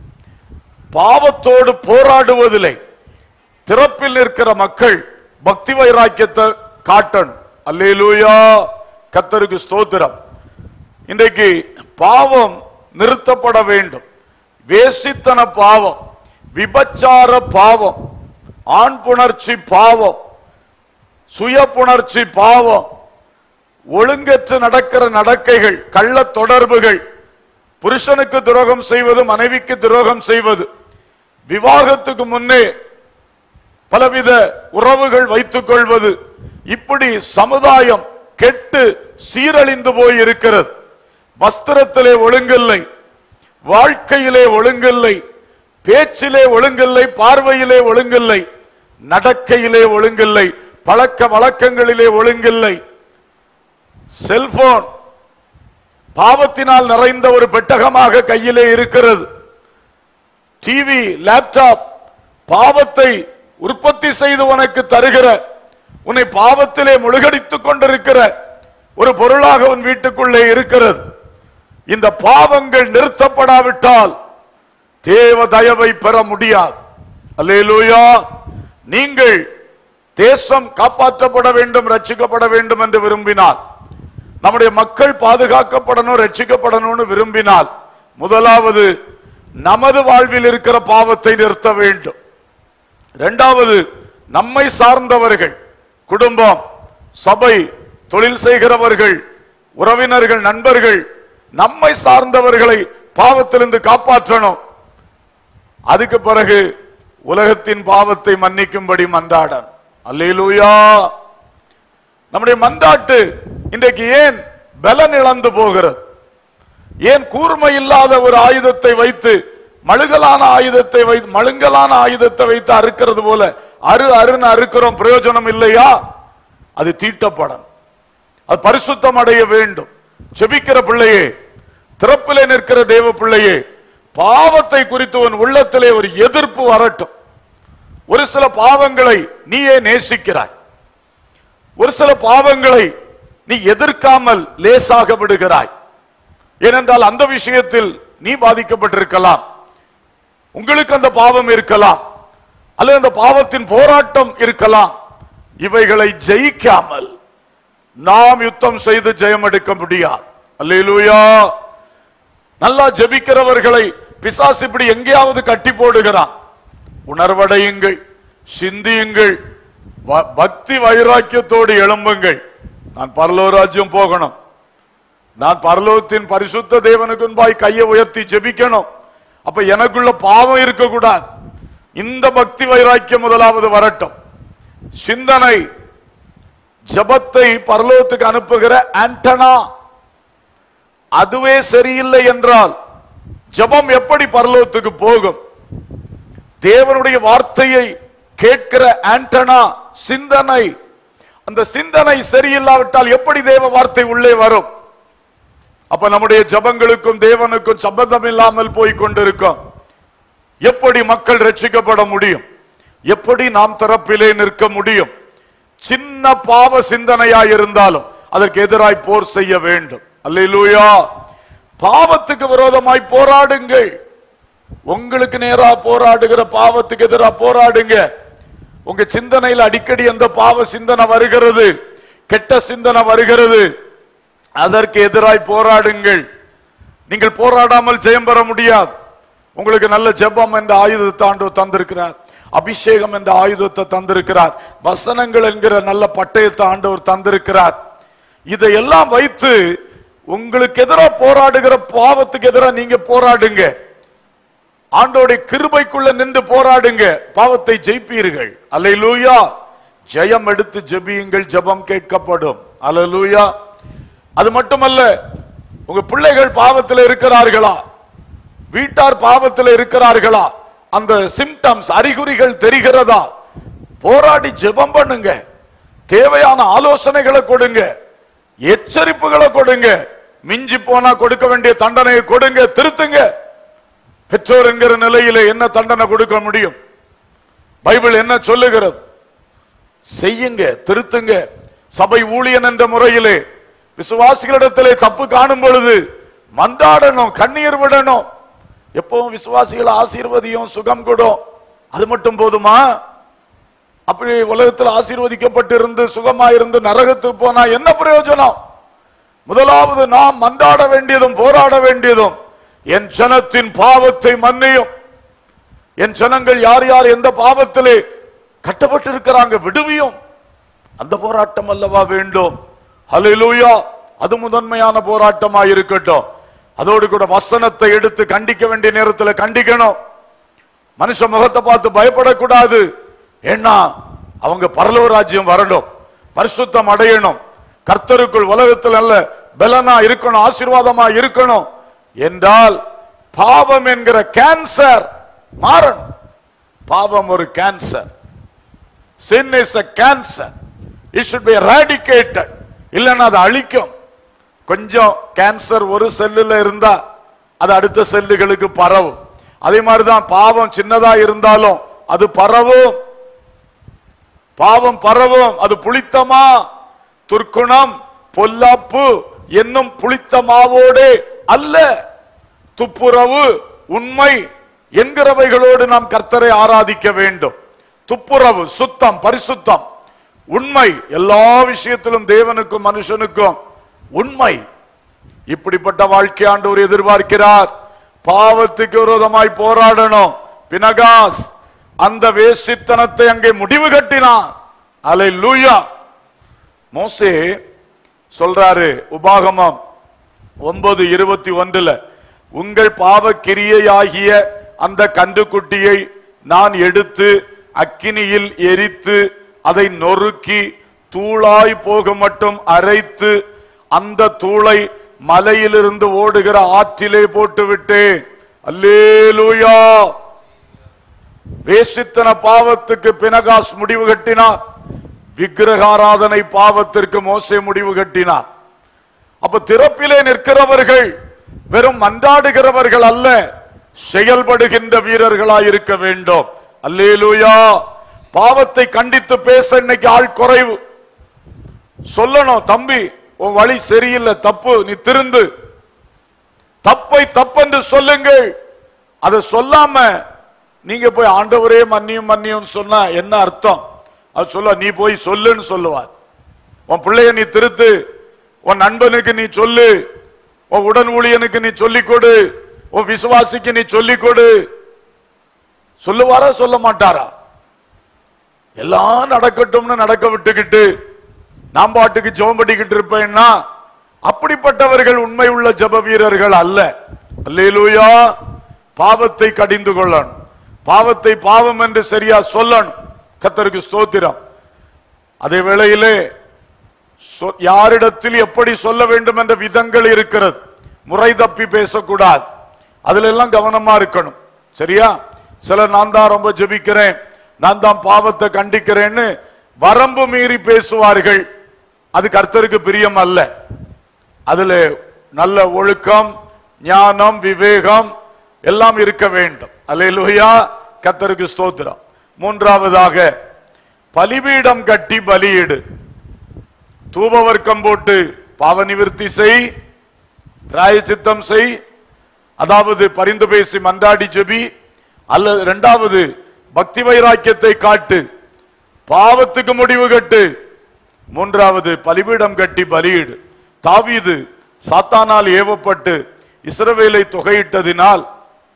பாவத்தோடு போராடுவதில்லை திறப்பில் நிற்கிற மக்கள் பக்தி வைராக்கியத்தை காட்டணும் அல்லேலூயா கத்தருக்கு ஸ்தோத்திரம் இன்றைக்கு பாவம் நிறுத்தப்பட வேண்டும் வேசித்தன பாவம் விபச்சார பாவம் ஆண் புணர்ச்சி பாவம் சுய புணர்ச்சி பாவம் ஒழுங்கற்று நடக்கிற நடக்கைகள் கள்ள தொடர்புகள் புருஷனுக்கு துரோகம் செய்வது மனைவிக்கு துரோகம் செய்வது விவாகத்துக்கு முன்னே பலவித உறவுகள் வைத்துக் கொள்வது இப்படி சமுதாயம் கெட்டு சீரழிந்து போய் இருக்கிறது வஸ்திரத்திலே ஒழுங்கில்லை வாழ்க்கையிலே ஒழுங்கில்லை பேச்சிலே ஒழுங்கில்லை பார்வையிலே ஒழுங்கில்லை நடக்கையிலே ஒழுங்கில்லை பழக்க வழக்கங்களிலே ஒழுங்கில்லை செல்போன் பாவத்தினால் நிறைந்த ஒரு பெட்டகமாக கையிலே இருக்கிறது டிவி லேப்டாப் பாவத்தை உற்பத்தி செய்து உனக்கு தருகிற உன்னை பாவத்திலே முழுகடித்துக் கொண்டிருக்கிற ஒரு பொருளாக உன் வீட்டுக்குள்ளே இருக்கிறது இந்த பாவங்கள் நிறுத்தப்படாவிட்டால் தேவ தயவை பெற முடியாது அல்லேலூயா நீங்கள் தேசம் காப்பாற்றப்பட வேண்டும் ரட்சிக்கப்பட வேண்டும் என்று விரும்பினால் நம்முடைய மக்கள் பாதுகாக்கப்படணும் ரட்சிக்கப்படணும்னு விரும்பினால் முதலாவது நமது வாழ்வில் இருக்கிற பாவத்தை நிறுத்த வேண்டும் இரண்டாவது நம்மை சார்ந்தவர்கள் குடும்பம் சபை தொழில் செய்கிறவர்கள் உறவினர்கள் நண்பர்கள் நம்மை சார்ந்தவர்களை பாவத்திலிருந்து காப்பாற்றணும் அதுக்கு பிறகு உலகத்தின் பாவத்தை மன்னிக்கும்படி மன்றாடன் அல்லேலூயா நம்முடைய மன்றாட்டு இன்றைக்கு ஏன் பலன் இழந்து போகிறது ஏன் கூர்மை இல்லாத ஒரு ஆயுதத்தை வைத்து மழுகலான ஆயுதத்தை வைத்து மழுங்கலான ஆயுதத்தை வைத்து அறுக்கிறது போல அரு அருன்னு அறுக்கிறோம் பிரயோஜனம் இல்லையா அது தீட்டப்படும் அது பரிசுத்தம் அடைய வேண்டும் செபிக்கிற பிள்ளையே திறப்பிலே நிற்கிற தேவ பிள்ளையே பாவத்தை குறித்து உன் உள்ளத்திலே ஒரு எதிர்ப்பு வரட்டும் ஒரு சில பாவங்களை நீயே நேசிக்கிறாய் ஒரு சில பாவங்களை நீ எதிர்க்காமல் லேசாக விடுகிறாய் ஏனென்றால் அந்த விஷயத்தில் நீ பாதிக்கப்பட்டிருக்கலாம் உங்களுக்கு அந்த பாவம் இருக்கலாம் அல்லது அந்த பாவத்தின் போராட்டம் இருக்கலாம் இவைகளை ஜெயிக்காமல் நாம் யுத்தம் செய்து ஜெயம் எடுக்க முடியாது அல்லேலூயா நல்லா ஜெபிக்கிறவர்களை பிசாசு இப்படி எங்கேயாவது கட்டி போடுகிறான் உணர்வடையுங்கள் சிந்தியுங்கள் வ- பக்தி வைராக்கியத்தோடு எழும்புங்கள் நான் பரலோ ராஜ்யம் போகணும் நான் பரலோகத்தின் பரிசுத்த தேவனுக்கு முன்பாய் கையை உயர்த்தி ஜெபிக்கணும் அப்ப எனக்குள்ள பாவம் இருக்கக்கூடாது இந்த பக்தி வைராக்கியம் முதலாவது வரட்டும் சிந்தனை ஜெபத்தை பரலோகத்துக்கு அனுப்புகிற ஆண்டனா அதுவே சரியில்லை என்றால் ஜெபம் எப்படி பரலோகத்துக்கு போகும் தேவனுடைய வார்த்தையை கேட்கிற ஆண்டனா சிந்தனை அந்த சிந்தனை சரியில்லாவிட்டால் எப்படி தேவ வார்த்தை உள்ளே வரும் அப்ப நம்முடைய ஜபங்களுக்கும் தேவனுக்கும் சம்பந்தம் இல்லாமல் போய் கொண்டிருக்கும் எப்படி மக்கள் ரட்சிக்கப்பட முடியும் எப்படி நாம் தரப்பிலே நிற்க முடியும் சின்ன பாவ சிந்தனையாய் இருந்தாலும் அதற்கு எதிராய் போர் செய்ய வேண்டும் அல்லேலூயா பாவத்துக்கு விரோதமாய் போராடுங்கள் உங்களுக்கு நேரா போராடுகிற பாவத்துக்கு எதிரா போராடுங்க உங்க சிந்தனையில் அடிக்கடி அந்த பாவ சிந்தனை வருகிறது கெட்ட சிந்தனை வருகிறது அதற்கு எதிராய் போராடுங்கள் நீங்கள் போராடாமல் ஜெயம் பெற முடியாது உங்களுக்கு நல்ல ஜெபம் என்ற ஆயுதத்தை ஆண்டவர் தந்திருக்கிறார் அபிஷேகம் என்ற ஆயுதத்தை தந்திருக்கிறார் வசனங்கள் என்கிற நல்ல பட்டயத்தை ஆண்டவர் தந்திருக்கிறார் இதையெல்லாம் வைத்து உங்களுக்கு எதிராக போராடுகிற பாவத்துக்கு எதிராக நீங்க போராடுங்க ஆண்டோடைய கிருபைக்குள்ள நின்று போராடுங்க பாவத்தை ஜெயிப்பீர்கள் அல்லேலூயா ஜெயம் எடுத்து ஜெபியுங்கள் ஜெபம் கேட்கப்படும் அல்லேலூயா அது மட்டுமல்ல உங்க பிள்ளைகள் பாவத்தில் இருக்கிறார்களா வீட்டார் பாவத்தில் இருக்கிறார்களா அந்த சிம்டம்ஸ் அறிகுறிகள் தெரிகிறதா போராடி ஜெபம் பண்ணுங்க தேவையான ஆலோசனைகளை கொடுங்க எச்சரிப்புகளை கொடுங்க மிஞ்சி போனா கொடுக்க வேண்டிய தண்டனையை கொடுங்க திருத்துங்க பெற்றோர் என்கிற நிலையிலே என்ன தண்டனை கொடுக்க முடியும் பைபிள் என்ன சொல்லுகிறது செய்யுங்க திருத்துங்க சபை ஊழியன் என்ற முறையிலே விசுவாசிகளிடத்திலே தப்பு காணும் பொழுது மன்றாடணும் கண்ணீர் விடணும் எப்பவும் விசுவாசிகளை ஆசீர்வதியும் சுகம் கொடும் அது மட்டும் போதுமா அப்படி உலகத்தில் ஆசீர்வதிக்கப்பட்டிருந்து சுகமா இருந்து நரகத்துக்கு போனா என்ன பிரயோஜனம் முதலாவது நாம் மன்றாட வேண்டியதும் போராட வேண்டியதும் என் ஜனத்தின் பாவத்தை மன்னியும் என் ஜனங்கள் யார் யார் எந்த பாவத்திலே கட்டப்பட்டிருக்கிறாங்க விடுவியும் அந்த போராட்டம் அல்லவா வேண்டும் ஹalleluya அது முதன்மையான போராட்டமா இருக்கட்டும் அதோடு கூட வசனத்தை எடுத்து கண்டிக்க வேண்டிய நேரத்தில் கண்டிக்கணும் மனுஷ முகத்தை பார்த்து பயப்படக்கூடாது ஏன்னா அவங்க பரலோக ராஜ்யம் வரணும் பரிசுத்தம் அடையணும் கர்த்தருக்குள் உலகத்தில் அல்ல பலனா இருக்கணும் ஆசீர்வாதமா இருக்கணும் என்றால் பாவம் என்கிற கேன்சர் மாறணும் பாவம் ஒரு cancer sin is a cancer it should be eradicated இல்லைன்னா அது அழிக்கும் கொஞ்சம் கேன்சர் ஒரு செல்லுல இருந்தா அது அடுத்த செல்லுகளுக்கு பரவும் அதே மாதிரிதான் பாவம் சின்னதா இருந்தாலும் அது பரவும் பாவம் பரவும் அது புளித்தமா துர்க்குணம் பொல்லாப்பு என்னும் புளித்த மாவோடே அல்ல துப்புரவு உண்மை என்கிறவைகளோடு நாம் கர்த்தரை ஆராதிக்க வேண்டும் துப்புரவு சுத்தம் பரிசுத்தம் உண்மை எல்லா விஷயத்திலும் தேவனுக்கும் மனுஷனுக்கும் உண்மை இப்படிப்பட்ட வாழ்க்கை ஆண்டவர் எதிர்பார்க்கிறார் பாவத்துக்கு விரோதமாய் போராடணும் பினகாஸ் அந்த வேசித்தனத்தை அங்கே முடிவு கட்டினான் அலை லூயா மோசே சொல்றாரு உபாகமம் ஒன்பது இருபத்தி ஒன்றுல உங்கள் பாவ கிரியையாகிய அந்த கன்றுக்குட்டியை நான் எடுத்து அக்கினியில் எரித்து அதை நொறுக்கி தூளாய் போக மட்டும் அரைத்து அந்த தூளை மலையிலிருந்து ஓடுகிற ஆற்றிலே போட்டு விட்டேன் அல்லேலூயா வேசித்தன பாவத்துக்கு பினகாஸ் முடிவு கட்டினார் விக்கிரகாராதனை பாவத்திற்கு மோசே முடிவு கட்டினார் அப்ப திறப்பிலே நிற்கிறவர்கள் வெறும் மன்றாடுகிறவர்கள் அல்ல செயல்படுகின்ற வீரர்களாய் இருக்க வேண்டும் அல்லேலூயா பாவத்தை கண்டித்து பேச இன்னைக்கு ஆள் குறைவு சொல்லணும் தம்பி உன் வழி சரியில்லை தப்பு நீ திருந்து தப்பை தப்பென்று சொல்லுங்கள் அதை சொல்லாம நீங்க போய் ஆண்டவரே மன்னியும் மன்னியும் சொன்னா என்ன அர்த்தம் அது சொல்ல நீ போய் சொல்லுன்னு சொல்லுவார் உன் பிள்ளைய நீ திருத்து உன் நண்பனுக்கு நீ சொல்லு உன் உடன் ஊழியனுக்கு நீ சொல்லிக் கொடு உன் விசுவாசிக்கு நீ சொல்லிக் கொடு சொல்லுவாரா சொல்ல மாட்டாரா எல்லாம் நடக்கட்டும்னு நடக்க விட்டுக்கிட்டு நாம் பாட்டுக்கு ஜெபம் பண்ணிக்கிட்டு இருப்பேன்னா அப்படிப்பட்டவர்கள் உண்மை உள்ள ஜெப வீரர்கள் அல்ல அல்லேலூயா பாவத்தை கடிந்து கொள்ளணும் பாவத்தை பாவம் என்று சரியா சொல்லணும் கத்தருக்கு ஸ்தோத்திரம் அதே வேளையிலே சொ- யாரிடத்தில் எப்படி சொல்ல வேண்டும் என்ற விதங்கள் இருக்கிறது முறை தப்பி பேசக்கூடாது அதுல எல்லாம் கவனமா இருக்கணும் சரியா சிலர் நான் தான் ரொம்ப ஜெபிக்கிறேன் நான் தான் பாவத்தை கண்டிக்கிறேன்னு வரம்பு மீறி பேசுவார்கள் அது கர்த்தருக்கு பிரியம் அல்ல அதுல நல்ல ஒழுக்கம் ஞானம் விவேகம் எல்லாம் இருக்க வேண்டும் அல்லேலூயா கர்த்தருக்கு ஸ்தோத்திரம் மூன்றாவதாக பலிபீடம் கட்டி பலியிடு தூபவர்க்கம் போட்டு பாவ நிவிர்த்தி செய் பிராயச்சித்தம் செய் அதாவது பரிந்து பேசி மன்றாடி ஜெபி அல்லது இரண்டாவது பக்தி வைராக்கியத்தை காட்டு பாவத்துக்கு முடிவு கட்டு மூன்றாவது பலிபீடம் கட்டி பலியிடு தாவீது சாத்தானால் ஏவப்பட்டு இஸ்ரவேலை தொகையிட்டதினால்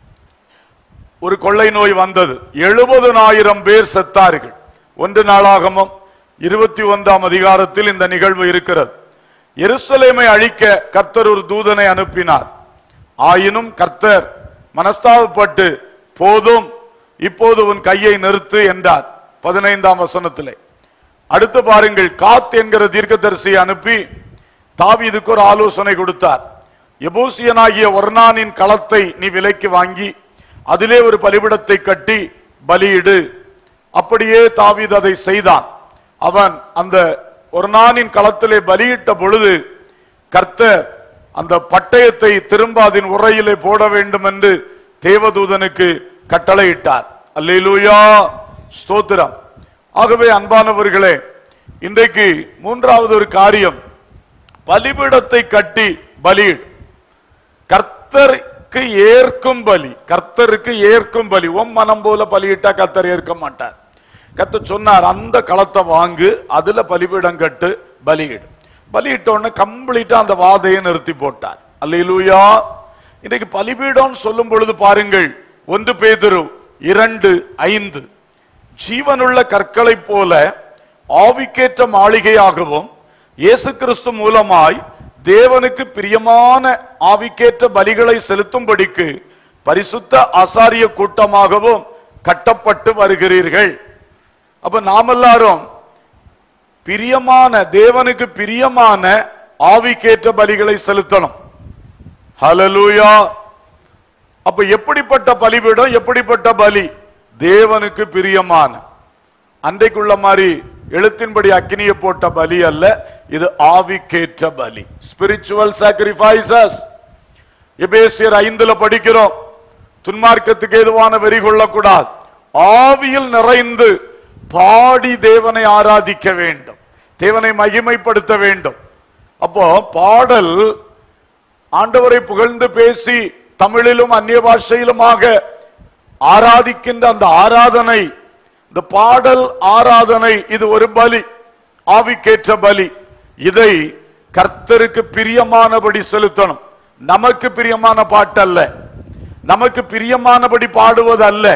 ஒரு கொள்ளை நோய் வந்தது எழுபதனாயிரம் பேர் செத்தார்கள் ஒன்று நாளாகமும் இருபத்தி ஒன்றாம் அதிகாரத்தில் இந்த நிகழ்வு இருக்கிறது எருசலேமை அழிக்க கர்த்தர் ஒரு தூதனை அனுப்பினார் ஆயினும் கர்த்தர் மனஸ்தாபப்பட்டு போதும் இப்போது உன் கையை நிறுத்து என்றார் பதினைந்தாம் வசனத்திலே அடுத்து பாருங்கள் காத் என்கிற தீர்க்கதரிசியை அனுப்பி தாவீதுக்கு ஒரு ஆலோசனை கொடுத்தார் எபூசியனாகிய ஒர்னானின் களத்தை நீ விலைக்கு வாங்கி அதிலே ஒரு பலிபிடத்தை கட்டி பலியிடு அப்படியே தாவீது அதை செய்தான் அவன் அந்த ஒர்னானின் களத்திலே பலியிட்ட பொழுது கர்த்தர் அந்த பட்டயத்தை திரும்ப அதன் உரையிலே போட வேண்டும் என்று தேவதூதனுக்கு கட்டளையிட்டார் அல்லேலூயா ஸ்தோத்திரம் ஆகவே அன்பானவர்களே இன்றைக்கு மூன்றாவது ஒரு காரியம் பலிபீடத்தை கட்டி பலியிடு கர்த்தருக்கு ஏற்கும் பலி கர்த்தருக்கு ஏற்கும் பலி உம் மனம் போல பலியிட்டா கர்த்தர் ஏற்க மாட்டார் கர்த்தர் சொன்னார் அந்த களத்தை வாங்கு அதுல பலிபீடம் கட்டு பலியிடு பலியிட்ட உடனே கம்ப்ளீட்டா அந்த வாதையை நிறுத்தி போட்டார் அல்லேலூயா இன்னைக்கு பலிபீடம் சொல்லும் பொழுது பாருங்கள் ஒன்று பேதுரு இரண்டு ஐந்து ஜீவனுள்ள கற்களைப் போல ஆவிக்கேற்ற மாளிகையாகவும் இயேசு கிறிஸ்து மூலமாய் தேவனுக்கு பிரியமான ஆவிக்கேற்ற பலிகளை செலுத்தும்படிக்கு பரிசுத்த ஆசாரிய கூட்டமாகவும் கட்டப்பட்டு வருகிறீர்கள் அப்ப நாம் எல்லாரும் பிரியமான தேவனுக்கு பிரியமான ஆவிக்கேற்ற பலிகளை செலுத்தணும் ஹalleluya அப்ப எப்படிப்பட்ட பலிபீடம் எப்படிப்பட்ட பலி தேவனுக்கு பிரியமான அன்றைக்குள்ள மாதிரி எழுத்தின்படி அக்கினியை போட்ட பலி அல்ல இது ஆவிக்கேற்ற பலி ஸ்பிரிச்சுவல் சாக்ரிஃபைசஸ் எபேசியர் ஐந்துல படிக்கிறோம் துன்மார்க்கத்துக்கு ஏதுவான வெறி கொள்ளக்கூடாது ஆவியில் நிறைந்து பாடி தேவனை ஆராதிக்க வேண்டும் தேவனை மகிமைப்படுத்த வேண்டும் அப்போ பாடல் ஆண்டவரை புகழ்ந்து பேசி தமிழிலும் அந்நிய பாஷையிலுமாக ஆராதிக்கின்ற அந்த ஆராதனை இந்த பாடல் ஆராதனை இது ஒரு பலி ஆவிக்கேற்ற பலி இதை கர்த்தருக்கு பிரியமானபடி செலுத்தணும் நமக்கு பிரியமான பாட்டல்ல நமக்கு பிரியமானபடி பாடுவது அல்ல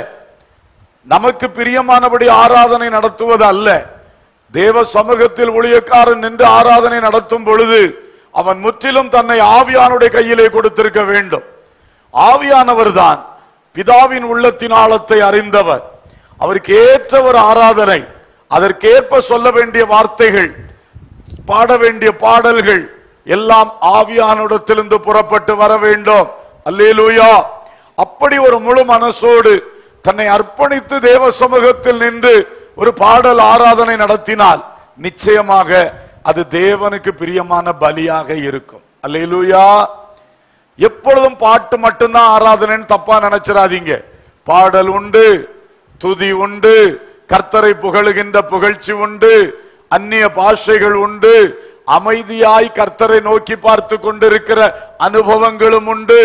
நமக்கு பிரியமானபடி ஆராதனை நடத்துவது அல்ல தேவ சமூகத்தில் ஊழியக்காரன் நின்று ஆராதனை நடத்தும் பொழுது அவன் முற்றிலும் தன்னை ஆவியானுடைய கையிலே கொடுத்திருக்க வேண்டும் ஆவியானவர் தான் பிதாவின் உள்ளத்தின் ஆழத்தை அறிந்தவர் அவருக்கு ஏற்ற ஒரு ஆராதனை அதற்கேற்ப சொல்ல வேண்டிய வார்த்தைகள் பாட வேண்டிய பாடல்கள் எல்லாம் ஆவியானிடத்திலிருந்து புறப்பட்டு வர வேண்டும் அல்லேலூயா அப்படி ஒரு முழு மனசோடு தன்னை அர்ப்பணித்து தேவ சமூகத்தில் நின்று ஒரு பாடல் ஆராதனை நடத்தினால் நிச்சயமாக அது தேவனுக்கு பிரியமான பலியாக இருக்கும் அல்லேலூயா எப்பொழுதும் பாட்டு மட்டும்தான் ஆராதனைன்னு தப்பா நினைச்சிடாதீங்க பாடல் உண்டு துதி உண்டு கர்த்தரை புகழுகின்ற புகழ்ச்சி உண்டு அந்நிய பாஷைகள் உண்டு அமைதியாய் கர்த்தரை நோக்கி பார்த்து கொண்டிருக்கிற அனுபவங்களும் உண்டு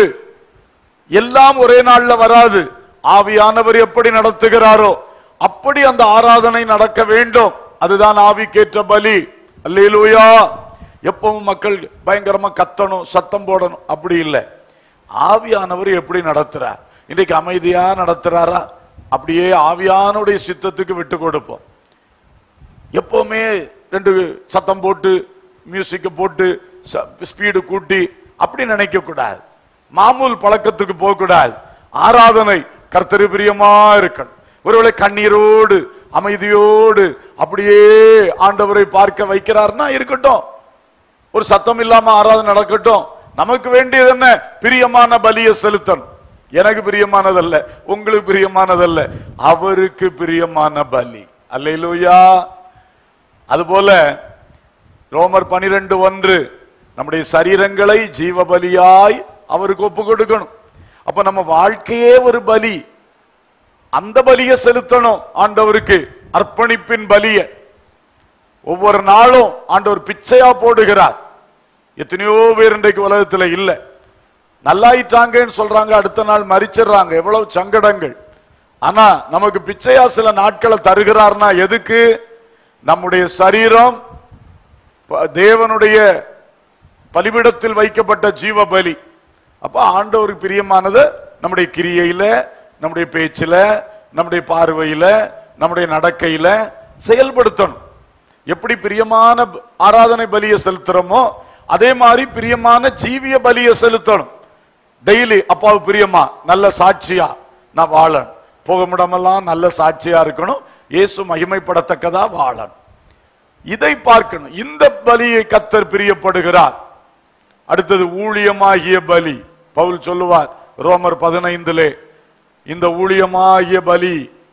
எல்லாம் ஒரே நாள்ல வராது ஆவியானவர் எப்படி நடத்துகிறாரோ அப்படி அந்த ஆராதனை நடக்க வேண்டும் அதுதான் ஆவிக்கேற்ற பலி அல்லேலூயா எப்பவும் மக்கள் பயங்கரமா கத்தணும் சத்தம் போடணும் அப்படி இல்லை ஆவியானவர் எப்படி நடத்துறார் இன்னைக்கு அமைதியா நடத்துறாரா அப்படியே ஆவியானுடைய சித்தத்துக்கு விட்டு கொடுப்போம் எப்பவுமே ரெண்டு சத்தம் போட்டு மியூசிக்க போட்டு ஸ்பீடு கூட்டி அப்படி நினைக்க கூடாது மாமூல் பழக்கத்துக்கு போக கூடாது ஆராதனை கர்த்தரு பிரியமா இருக்கணும் ஒருவேளை கண்ணீரோடு அமைதியோடு அப்படியே ஆண்டவரை பார்க்க வைக்கிறார்னா இருக்கட்டும் ஒரு சத்தம் இல்லாம ஆராதனை நடக்கட்டும் நமக்கு வேண்டியது என்ன பிரியமான பலியை செலுத்தணும் எனக்கு பிரியமானதல்ல உங்களுக்கு பிரியமானதல்ல அவருக்கு பிரியமான பலி அல்லேலூயா அதுபோல ரோமர் பனிரெண்டு ஒன்று நம்முடைய சரீரங்களை ஜீவ பலியாய் அவருக்கு ஒப்பு கொடுக்கணும் அப்ப நம்ம வாழ்க்கையே ஒரு பலி அந்த பலியை செலுத்தணும் ஆண்டவருக்கு அர்ப்பணிப்பின் பலிய ஒவ்வொரு நாளும் ஆண்டவர் பிச்சையா போடுகிறார் எத்தனையோ பேர் இன்றைக்கு உலகத்துல இல்ல நல்லாயிட்டாங்கன்னு சொல்றாங்க அடுத்த நாள் மறிச்சிடுறாங்க எவ்வளவு சங்கடங்கள் ஆனா நமக்கு பிச்சையா சில நாட்களை தருகிறார்னா எதுக்கு நம்முடைய சரீரம் ப- தேவனுடைய பலிபிடத்தில் வைக்கப்பட்ட ஜீவ பலி அப்ப ஆண்டவருக்கு பிரியமானது நம்முடைய கிரியையில நம்முடைய பேச்சில நம்முடைய பார்வையில நம்முடைய நடக்கையில செயல்படுத்தணும் எப்படி பிரியமான ப- ஆராதனை பலியை செலுத்துறோமோ அதே மாதிரி பிரியமான ஜீவிய பலியை செலுத்தணும் டெய்லி அப்பாவுக்கு பிரியமா நல்ல சாட்சியா நான் வாழணும் போகுமிடமெல்லாம் நல்ல சாட்சியா இருக்கணும் இயேசு மகிமைப்படத்தக்கதா வாழணும் இதை பார்க்கணும் இந்த பலியை கத்தர் பிரியப்படுகிறார் அடுத்தது ஊழியமாகிய பலி பவுல் சொல்லுவார் ரோமர் பதினைந்திலே இந்த ஊழியமாகிய பலி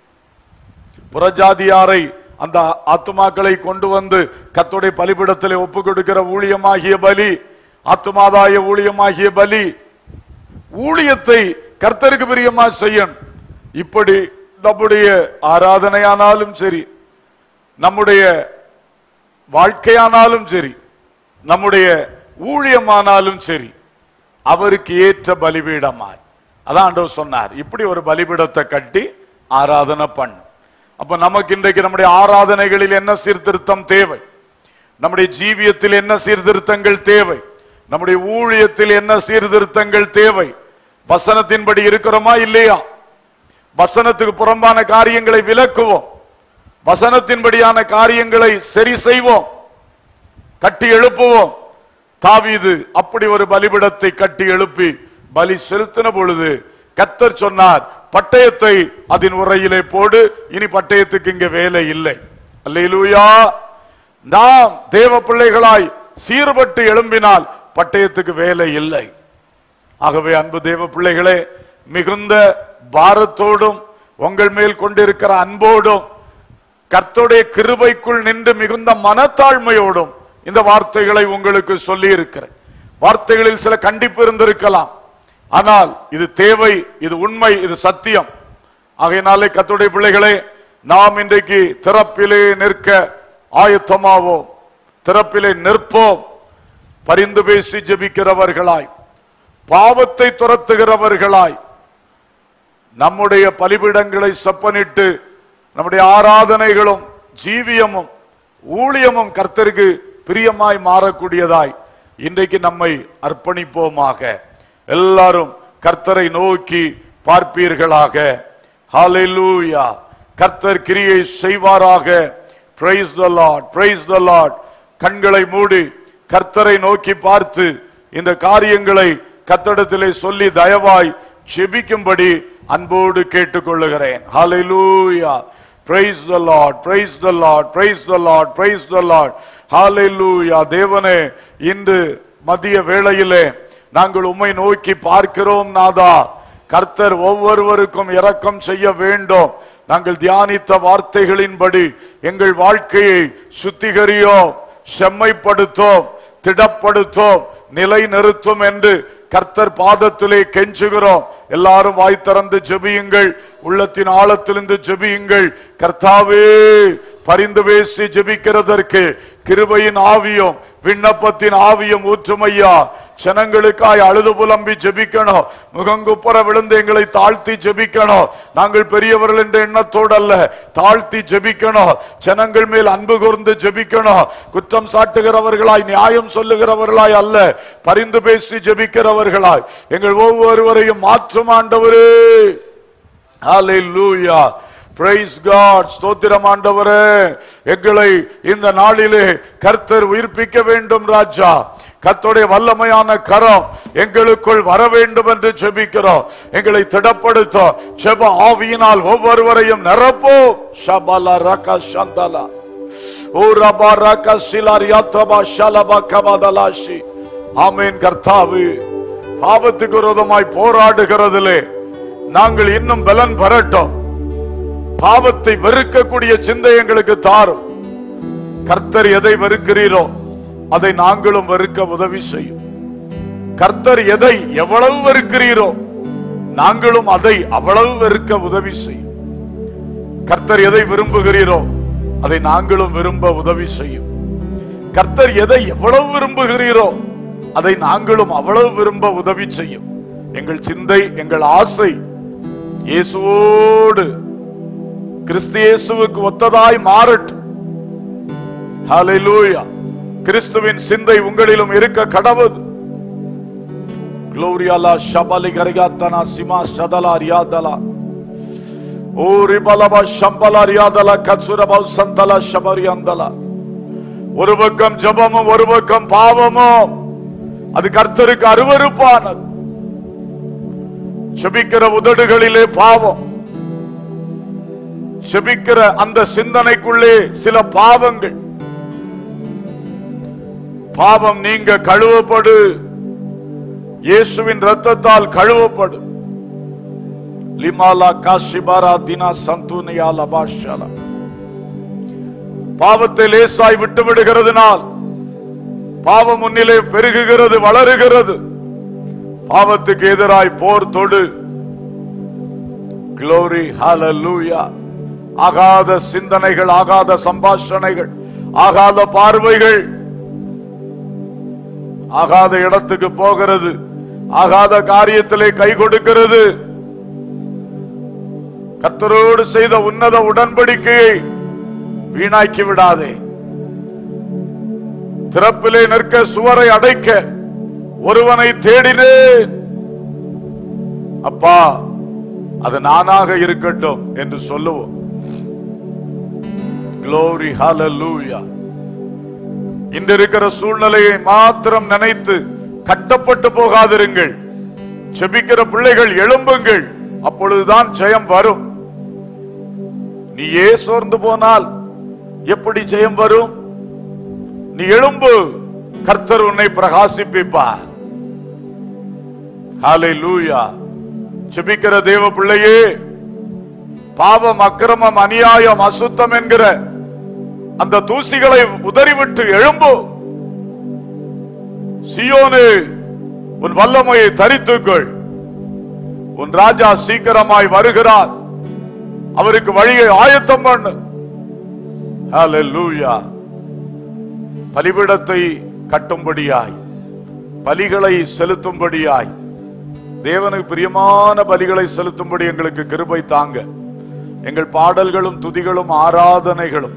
புறஜாதியாரை அந்த ஆத்துமாக்களை கொண்டு வந்து கத்தோடைய பலிபிடத்திலே ஒப்பு கொடுக்கிற ஊழியமாகிய பலி ஆத்துமாதாய ஊழியமாகிய பலி ஊழியத்தை கர்த்தருக்கு பிரியமா செய்யணும் இப்படி நம்முடைய ஆராதனையானாலும் சரி நம்முடைய வாழ்க்கையானாலும் சரி நம்முடைய ஊழியமானாலும் சரி அவருக்கு ஏற்ற பலிபீடமாய் அதான் ஆண்டவர் சொன்னார் இப்படி ஒரு பலிபீடத்தை கட்டி ஆராதனை பண்ணு அப்ப நமக்கு இன்றைக்கு நம்முடைய ஆராதனைகளில் என்ன சீர்திருத்தம் தேவை நம்முடைய ஜீவியத்தில் என்ன சீர்திருத்தங்கள் தேவை நம்முடைய ஊழியத்தில் என்ன சீர்திருத்தங்கள் தேவை வசனத்தின்படி இருக்கிறோமா இல்லையா வசனத்துக்கு புறம்பான காரியங்களை விலக்குவோம் வசனத்தின்படியான காரியங்களை சரி செய்வோம் கட்டி எழுப்புவோம் தாவீது அப்படி ஒரு பலிபிடத்தை கட்டி எழுப்பி பலி செலுத்தின பொழுது கத்தர் சொன்னார் பட்டயத்தை அதன் உரையிலே போடு இனி பட்டயத்துக்கு இங்க வேலை இல்லை அல்லேலூயா நாம் தேவ பிள்ளைகளாய் சீர்பட்டு எழும்பினால் பட்டயத்துக்கு வேலை இல்லை ஆகவே அன்பு தேவ பிள்ளைகளே மிகுந்த பாரத்தோடும் உங்கள் மேல் கொண்டிருக்கிற அன்போடும் கர்த்தருடைய கிருபைக்குள் நின்று மிகுந்த மனத்தாழ்மையோடும் இந்த வார்த்தைகளை உங்களுக்கு சொல்லி இருக்கிறேன் வார்த்தைகளில் சில கண்டிப்பு இருந்திருக்கலாம் ஆனால் இது தேவை இது உண்மை இது சத்தியம் ஆகையினாலே கர்த்தருடைய பிள்ளைகளே நாம் இன்றைக்கு திறப்பிலே நிற்க ஆயத்தமாவோம் திறப்பிலே நிற்போம் பரிந்து பேசி ஜெபிக்கிறவர்களாய் பாவத்தை துரத்துகிறவர்களாய் நம்முடைய பலிபீடங்களை செப்பனிட்டு நம்முடைய ஆராதனைகளும் ஜீவியமும் ஊழியமும் கர்த்தருக்கு பிரியமாய் மாறக்கூடியதாய் இன்றைக்கு நம்மை அர்ப்பணிப்போமாக எல்லாரும் கர்த்தரை நோக்கி பார்ப்பீர்களாக ஹalleluya கர்த்தர் கிரியை செய்வாராக praise the lord praise the lord கண்களை மூடி கர்த்தரை நோக்கி பார்த்து இந்த காரியங்களை கத்தடத்திலே சொல்லி தயவாய் செபிக்கும்படி அன்போடு கேட்டுக்கொள்ளுகிறேன் ஹalleluya praise the lord praise the lord praise the lord praise the lord hallelujah தேவனே இன்று மதிய வேளையிலே நாங்கள் உம்மை நோக்கி பார்க்கிறோம் நாதா கர்த்தர் ஒவ்வொருவருக்கும் இரக்கம் செய்ய வேண்டும் நாங்கள் தியானித்த வார்த்தைகளின்படி எங்கள் வாழ்க்கையை சுத்திகரியோம் செம்மைப்படுத்தோம் திடப்படுத்தோம் நிலை நிறுத்தும் என்று கர்த்தர் பாதத்திலே கெஞ்சுகிறோம் எல்லாரும் வாய் திறந்து ஜெபியுங்கள் உள்ளத்தின் ஆழத்திலிருந்து ஜெபியுங்கள் கர்த்தாவே பரிந்து பேசி ஜெபிக்கிறதற்கு கிருபையின் ஆவியும் விண்ணப்பத்தின் ஆவியும் ஊற்றுமையா ஜனங்களுக்காய் அழுது புலம்பி ஜெபிக்கணும் முகங்குப்புற விழுந்து எங்களை தாழ்த்தி ஜெபிக்கணும் நாங்கள் பெரியவர்கள் என்ற எண்ணத்தோடு அல்ல தாழ்த்தி ஜெபிக்கணும் ஜனங்கள் மேல் அன்பு கூர்ந்து ஜெபிக்கணும் குற்றம் சாட்டுகிறவர்களாய் நியாயம் சொல்லுகிறவர்களாய் அல்ல பரிந்து பேசி ஜெபிக்கிறவர்களாய் எங்கள் ஒவ்வொருவரையும் மாற்றும் ஆண்டவரே ஹalleluya praise god ஸ்தோத்திரம் ஆண்டவரே எங்களை இந்த நாளிலே கர்த்தர் உயிர்ப்பிக்க வேண்டும் ராஜா கர்த்தருடைய வல்லமையான கரம் எங்களுக்குள் வர வேண்டும் என்று ஜெபிக்கிறோம் எங்களை திடப்படுத்த ஜெப ஆவியினால் ஒவ்வொருவரையும் நிரப்போம் ஷபல ரக சந்தலா ஓ ரபா ரக சிலார் யாத்ரபா ஷலபா கபதலாஷி ஆமேன் கர்த்தாவு பாவத்துக்கு விரோதமாய் போராடுகிறதிலே நாங்கள் இன்னும் பலன் பெறட்டும் பாவத்தை வெறுக்கக்கூடிய சிந்தை எங்களுக்கு தாரும் கர்த்தர் எதை வெறுக்கிறீரோ அதை நாங்களும் வெறுக்க உதவி செய்யும் கர்த்தர் எதை எவ்வளவு வெறுக்கிறீரோ நாங்களும் அதை அவ்வளவு வெறுக்க உதவி செய்யும் கர்த்தர் எதை விரும்புகிறீரோ அதை நாங்களும் விரும்ப உதவி செய்யும் கர்த்தர் எதை எவ்வளவு விரும்புகிறீரோ அதை நாங்களும் அவ்வளவு விரும்ப உதவி செய்யும் எங்கள் சிந்தை எங்கள் ஆசை இயேசுவோடு கிறிஸ்து இயேசுவுக்கு ஒத்ததாய் மாறட்டும் ஹalleluya கிறிஸ்துவின் சிந்தை உங்களிலும் இருக்க கடவுது க்ளோரியாலா ஷபலி கரிகாத்தனா சிமா ஷதலா ரியாதலா ஓ ரிபலபா ஷம்பலா ரியாதலா கட்சுரபா சந்தலா ஷபரியாந்தலா ஒரு பக்கம் ஜெபமும் ஒரு பக்கம் பாவமும் அது கர்த்தருக்கு அருவருப்பானது செபிக்கிற உதடுகளிலே பாவம் செபிக்கிற அந்த சிந்தனைக்குள்ளே சில பாவங்கள் பாவம் நீங்க கழுவப்படு இயேசுவின் ரத்தத்தால் கழுவப்படு லிமாலா காஷிபாரா தினா சந்துனியா லபாஷாலா பாவத்தை லேசாய் விட்டு விடுகிறதுனால் பாவம் முன்னிலே பெருகுகிறது வளருகிறது பாவத்துக்கு எதிராய் போர் தொடு க்ளோரி ஹalleluya ஆகாத சிந்தனைகள் ஆகாத சம்பாஷணைகள் ஆகாத பார்வைகள் ஆகாத இடத்துக்கு போகிறது ஆகாத காரியத்திலே கை கொடுக்கிறது கத்தரோடு செய்த உன்னத உடன்படிக்கையை வீணாக்கி விடாதே திறப்பிலே நிற்க சுவரை அடைக்க ஒருவனை தேடினேன் அப்பா அது நானாக இருக்கட்டும் என்று சொல்லுவோம் glory hallelujah இன்று இருக்கிற சூழ்நிலையை மாத்திரம் நினைத்து கட்டப்பட்டு போகாதிருங்கள் செபிக்கிற பிள்ளைகள் எழும்புங்கள் அப்பொழுதுதான் ஜெயம் வரும் நீயே சோர்ந்து போனால் எப்படி ஜெயம் வரும் நீ எழும்பு கர்த்தர் உன்னை பிரகாசிப்பிப்பார் ஹalleluya செபிக்கிற தேவ பிள்ளையே பாவம் அக்கிரமம் அநியாயம் அசுத்தம் என்கிற அந்த தூசிகளை உதறிவிட்டு எழும்பு சியோனே உன் வல்லமையை தரித்துக்கொள் உன் ராஜா சீக்கிரமாய் வருகிறார் அவருக்கு வழியை ஆயத்தம் பண்ணு ஹalleluya பலிபீடத்தை கட்டும்படியாய் பலிகளை செலுத்தும்படியாய் தேவனுக்கு பிரியமான பலிகளை செலுத்தும்படி எங்களுக்கு கிருபை தாங்க எங்கள் பாடல்களும் துதிகளும் ஆராதனைகளும்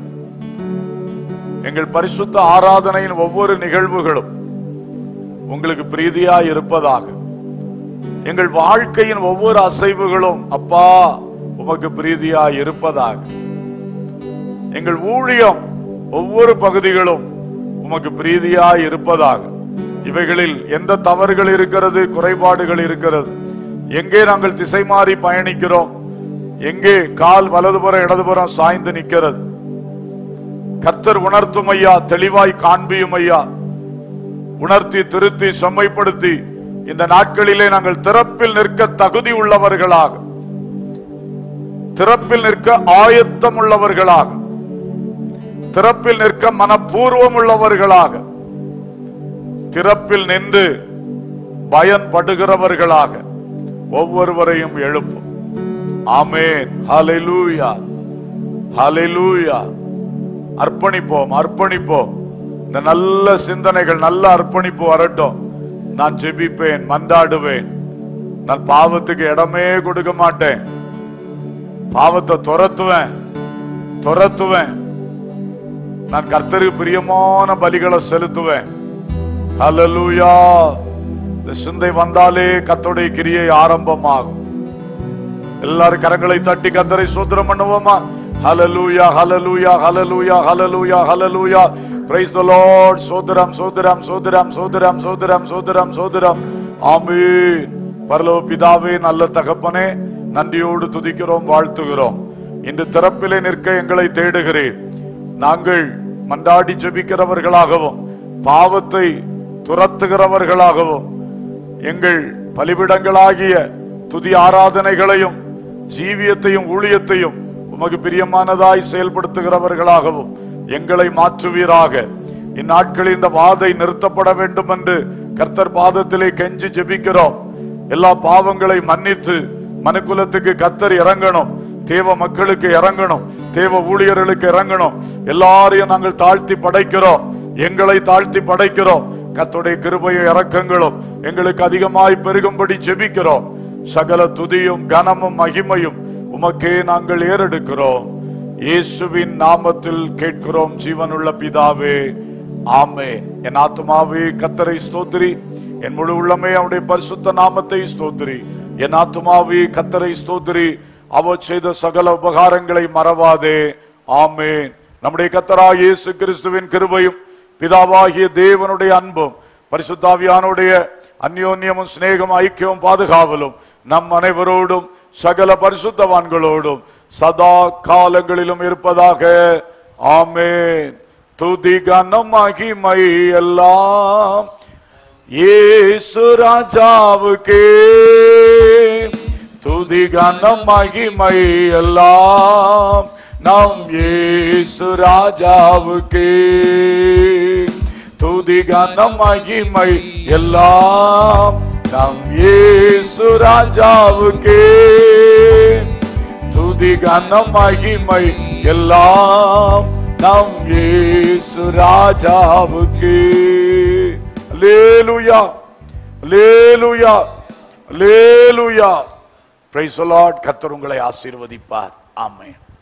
எங்கள் பரிசுத்த ஆராதனையின் ஒவ்வொரு நிகழ்வுகளும் உங்களுக்கு பிரீதியாய் இருப்பதாக எங்கள் வாழ்க்கையின் ஒவ்வொரு அசைவுகளும் அப்பா உமக்கு பிரீதியாய் இருப்பதாக எங்கள் ஊழியம் ஒவ்வொரு பகுதிகளும் உமக்கு பிரீதியாய் இருப்பதாக இவைகளில் எந்த தவறுகள் இருக்கிறது குறைபாடுகள் இருக்கிறது எங்கே நாங்கள் திசை மாறி பயணிக்கிறோம் எங்கே கால் வலதுபுறம் இடதுபுறம் சாய்ந்து நிற்கிறது கர்த்தர் உணர்த்தும் ஐயா தெளிவாய் காண்பியும் ஐயா உணர்த்தி திருத்தி செம்மைப்படுத்தி இந்த நாட்களிலே நாங்கள் திறப்பில் நிற்க தகுதி உள்ளவர்களாக திறப்பில் நிற்க ஆயத்தம் உள்ளவர்களாக திறப்பில் நிற்க மனப்பூர்வம் உள்ளவர்களாக திறப்பில் நின்று பயன்படுகிறவர்களாக ஒவ்வொருவரையும் எழுப்பும் ஆமேன் ஹalleluya ஹalleluya அர்ப்பணிப்போம் அர்ப்பணிப்போம் இந்த நல்ல சிந்தனைகள் நல்ல அர்ப்பணிப்பு வரட்டும் நான் ஜெபிப்பேன் மன்றாடுவேன் நான் பாவத்துக்கு இடமே கொடுக்க மாட்டேன் பாவத்தை துரத்துவேன் துரத்துவேன் நான் கர்த்தருக்கு பிரியமான பலிகளை செலுத்துவேன் ஹalleluya இந்த சிந்தை வந்தாலே கர்த்தருடைய கிரியை ஆரம்பமாகும் எல்லாரும் கரங்களை தட்டி கத்தரை சோத்திரம் பண்ணுவோமா ஹalleluya ஹalleluya ஹalleluya ஹalleluya ஹalleluya praise the lord சோதரம் சோதரம் சோதரம் சோதரம் சோதரம் சோதரம் சோதரம் ஆமென் பரலோக பிதாவே நல்ல தகப்பனே நன்றியோடு துதிக்கிறோம் வாழ்த்துகிறோம் இன்று திறப்பிலே நிற்க எங்களை தேடுகிறேன் நாங்கள் மன்றாடி ஜெபிக்கிறவர்களாகவும் பாவத்தை துரத்துகிறவர்களாகவும் எங்கள் பலிபிடங்களாகிய துதி ஆராதனைகளையும் ஜீவியத்தையும் ஊழியத்தையும் உமக்கு பிரியமானதாய் செயல்படுத்துகிறவர்களாகவும் எங்களை மாற்றுவீராக இந்நாட்களில் இந்த வாதை நிறுத்தப்பட வேண்டும் என்று கர்த்தர் பாதத்திலே கெஞ்சி ஜெபிக்கிறோம் எல்லா பாவங்களை மன்னித்து மனுக்குலத்துக்கு கர்த்தர் இறங்கணும் தேவ மக்களுக்கு இறங்கணும் தேவ ஊழியர்களுக்கு இறங்கணும் எல்லாரையும் நாங்கள் தாழ்த்தி படைக்கிறோம் எங்களை தாழ்த்தி படைக்கிறோம் கர்த்தருடைய கிருபையும் இறக்கங்களும் எங்களுக்கு அதிகமாய் பெருகும்படி ஜெபிக்கிறோம் சகல துதியும் கனமும் மகிமையும் உமக்கே நாங்கள் ஏறெடுக்கிறோம் இயேசுவின் நாமத்தில் கேட்கிறோம் ஜீவனுள்ள பிதாவே ஆமென் என் ஆத்துமாவே கத்தரை ஸ்தோத்திரி என் முழு உள்ளமே அவருடைய பரிசுத்த நாமத்தை ஸ்தோத்திரி என் ஆத்துமாவே கத்தரை ஸ்தோத்திரி அவர் செய்த சகல உபகாரங்களை மறவாதே ஆமென் நம்முடைய கத்தராகிய இயேசு கிறிஸ்துவின் கிருபையும் பிதாவாகிய தேவனுடைய அன்பும் பரிசுத்தாவியானுடைய அந்யோன்யமும் சிநேகம் ஐக்கியமும் பாதுகாவலும் நம் அனைவரோடும் சகல பரிசுத்தவான்களோடும் சதா காலங்களிலும் இருப்பதாக ஆமென் துதி கனம் மகிமை எல்லாம் இயேசு ராஜாவுக்கே துதி கனம் மகிமை எல்லாம் நம் இயேசு ராஜாவுக்கே துதி கனம் மகிமை எல்லாம் நம் இயேசு ராஜாவுக்கே துதி கனம் மகிமை எல்லாம் நம் இயேசு ராஜாவுக்கு அல்லேலூயா அல்லேலூயா அல்லேலூயா பிரைஸ் தி லார்ட் கர்த்தர் உங்களை ஆசீர்வதிப்பார் ஆமென்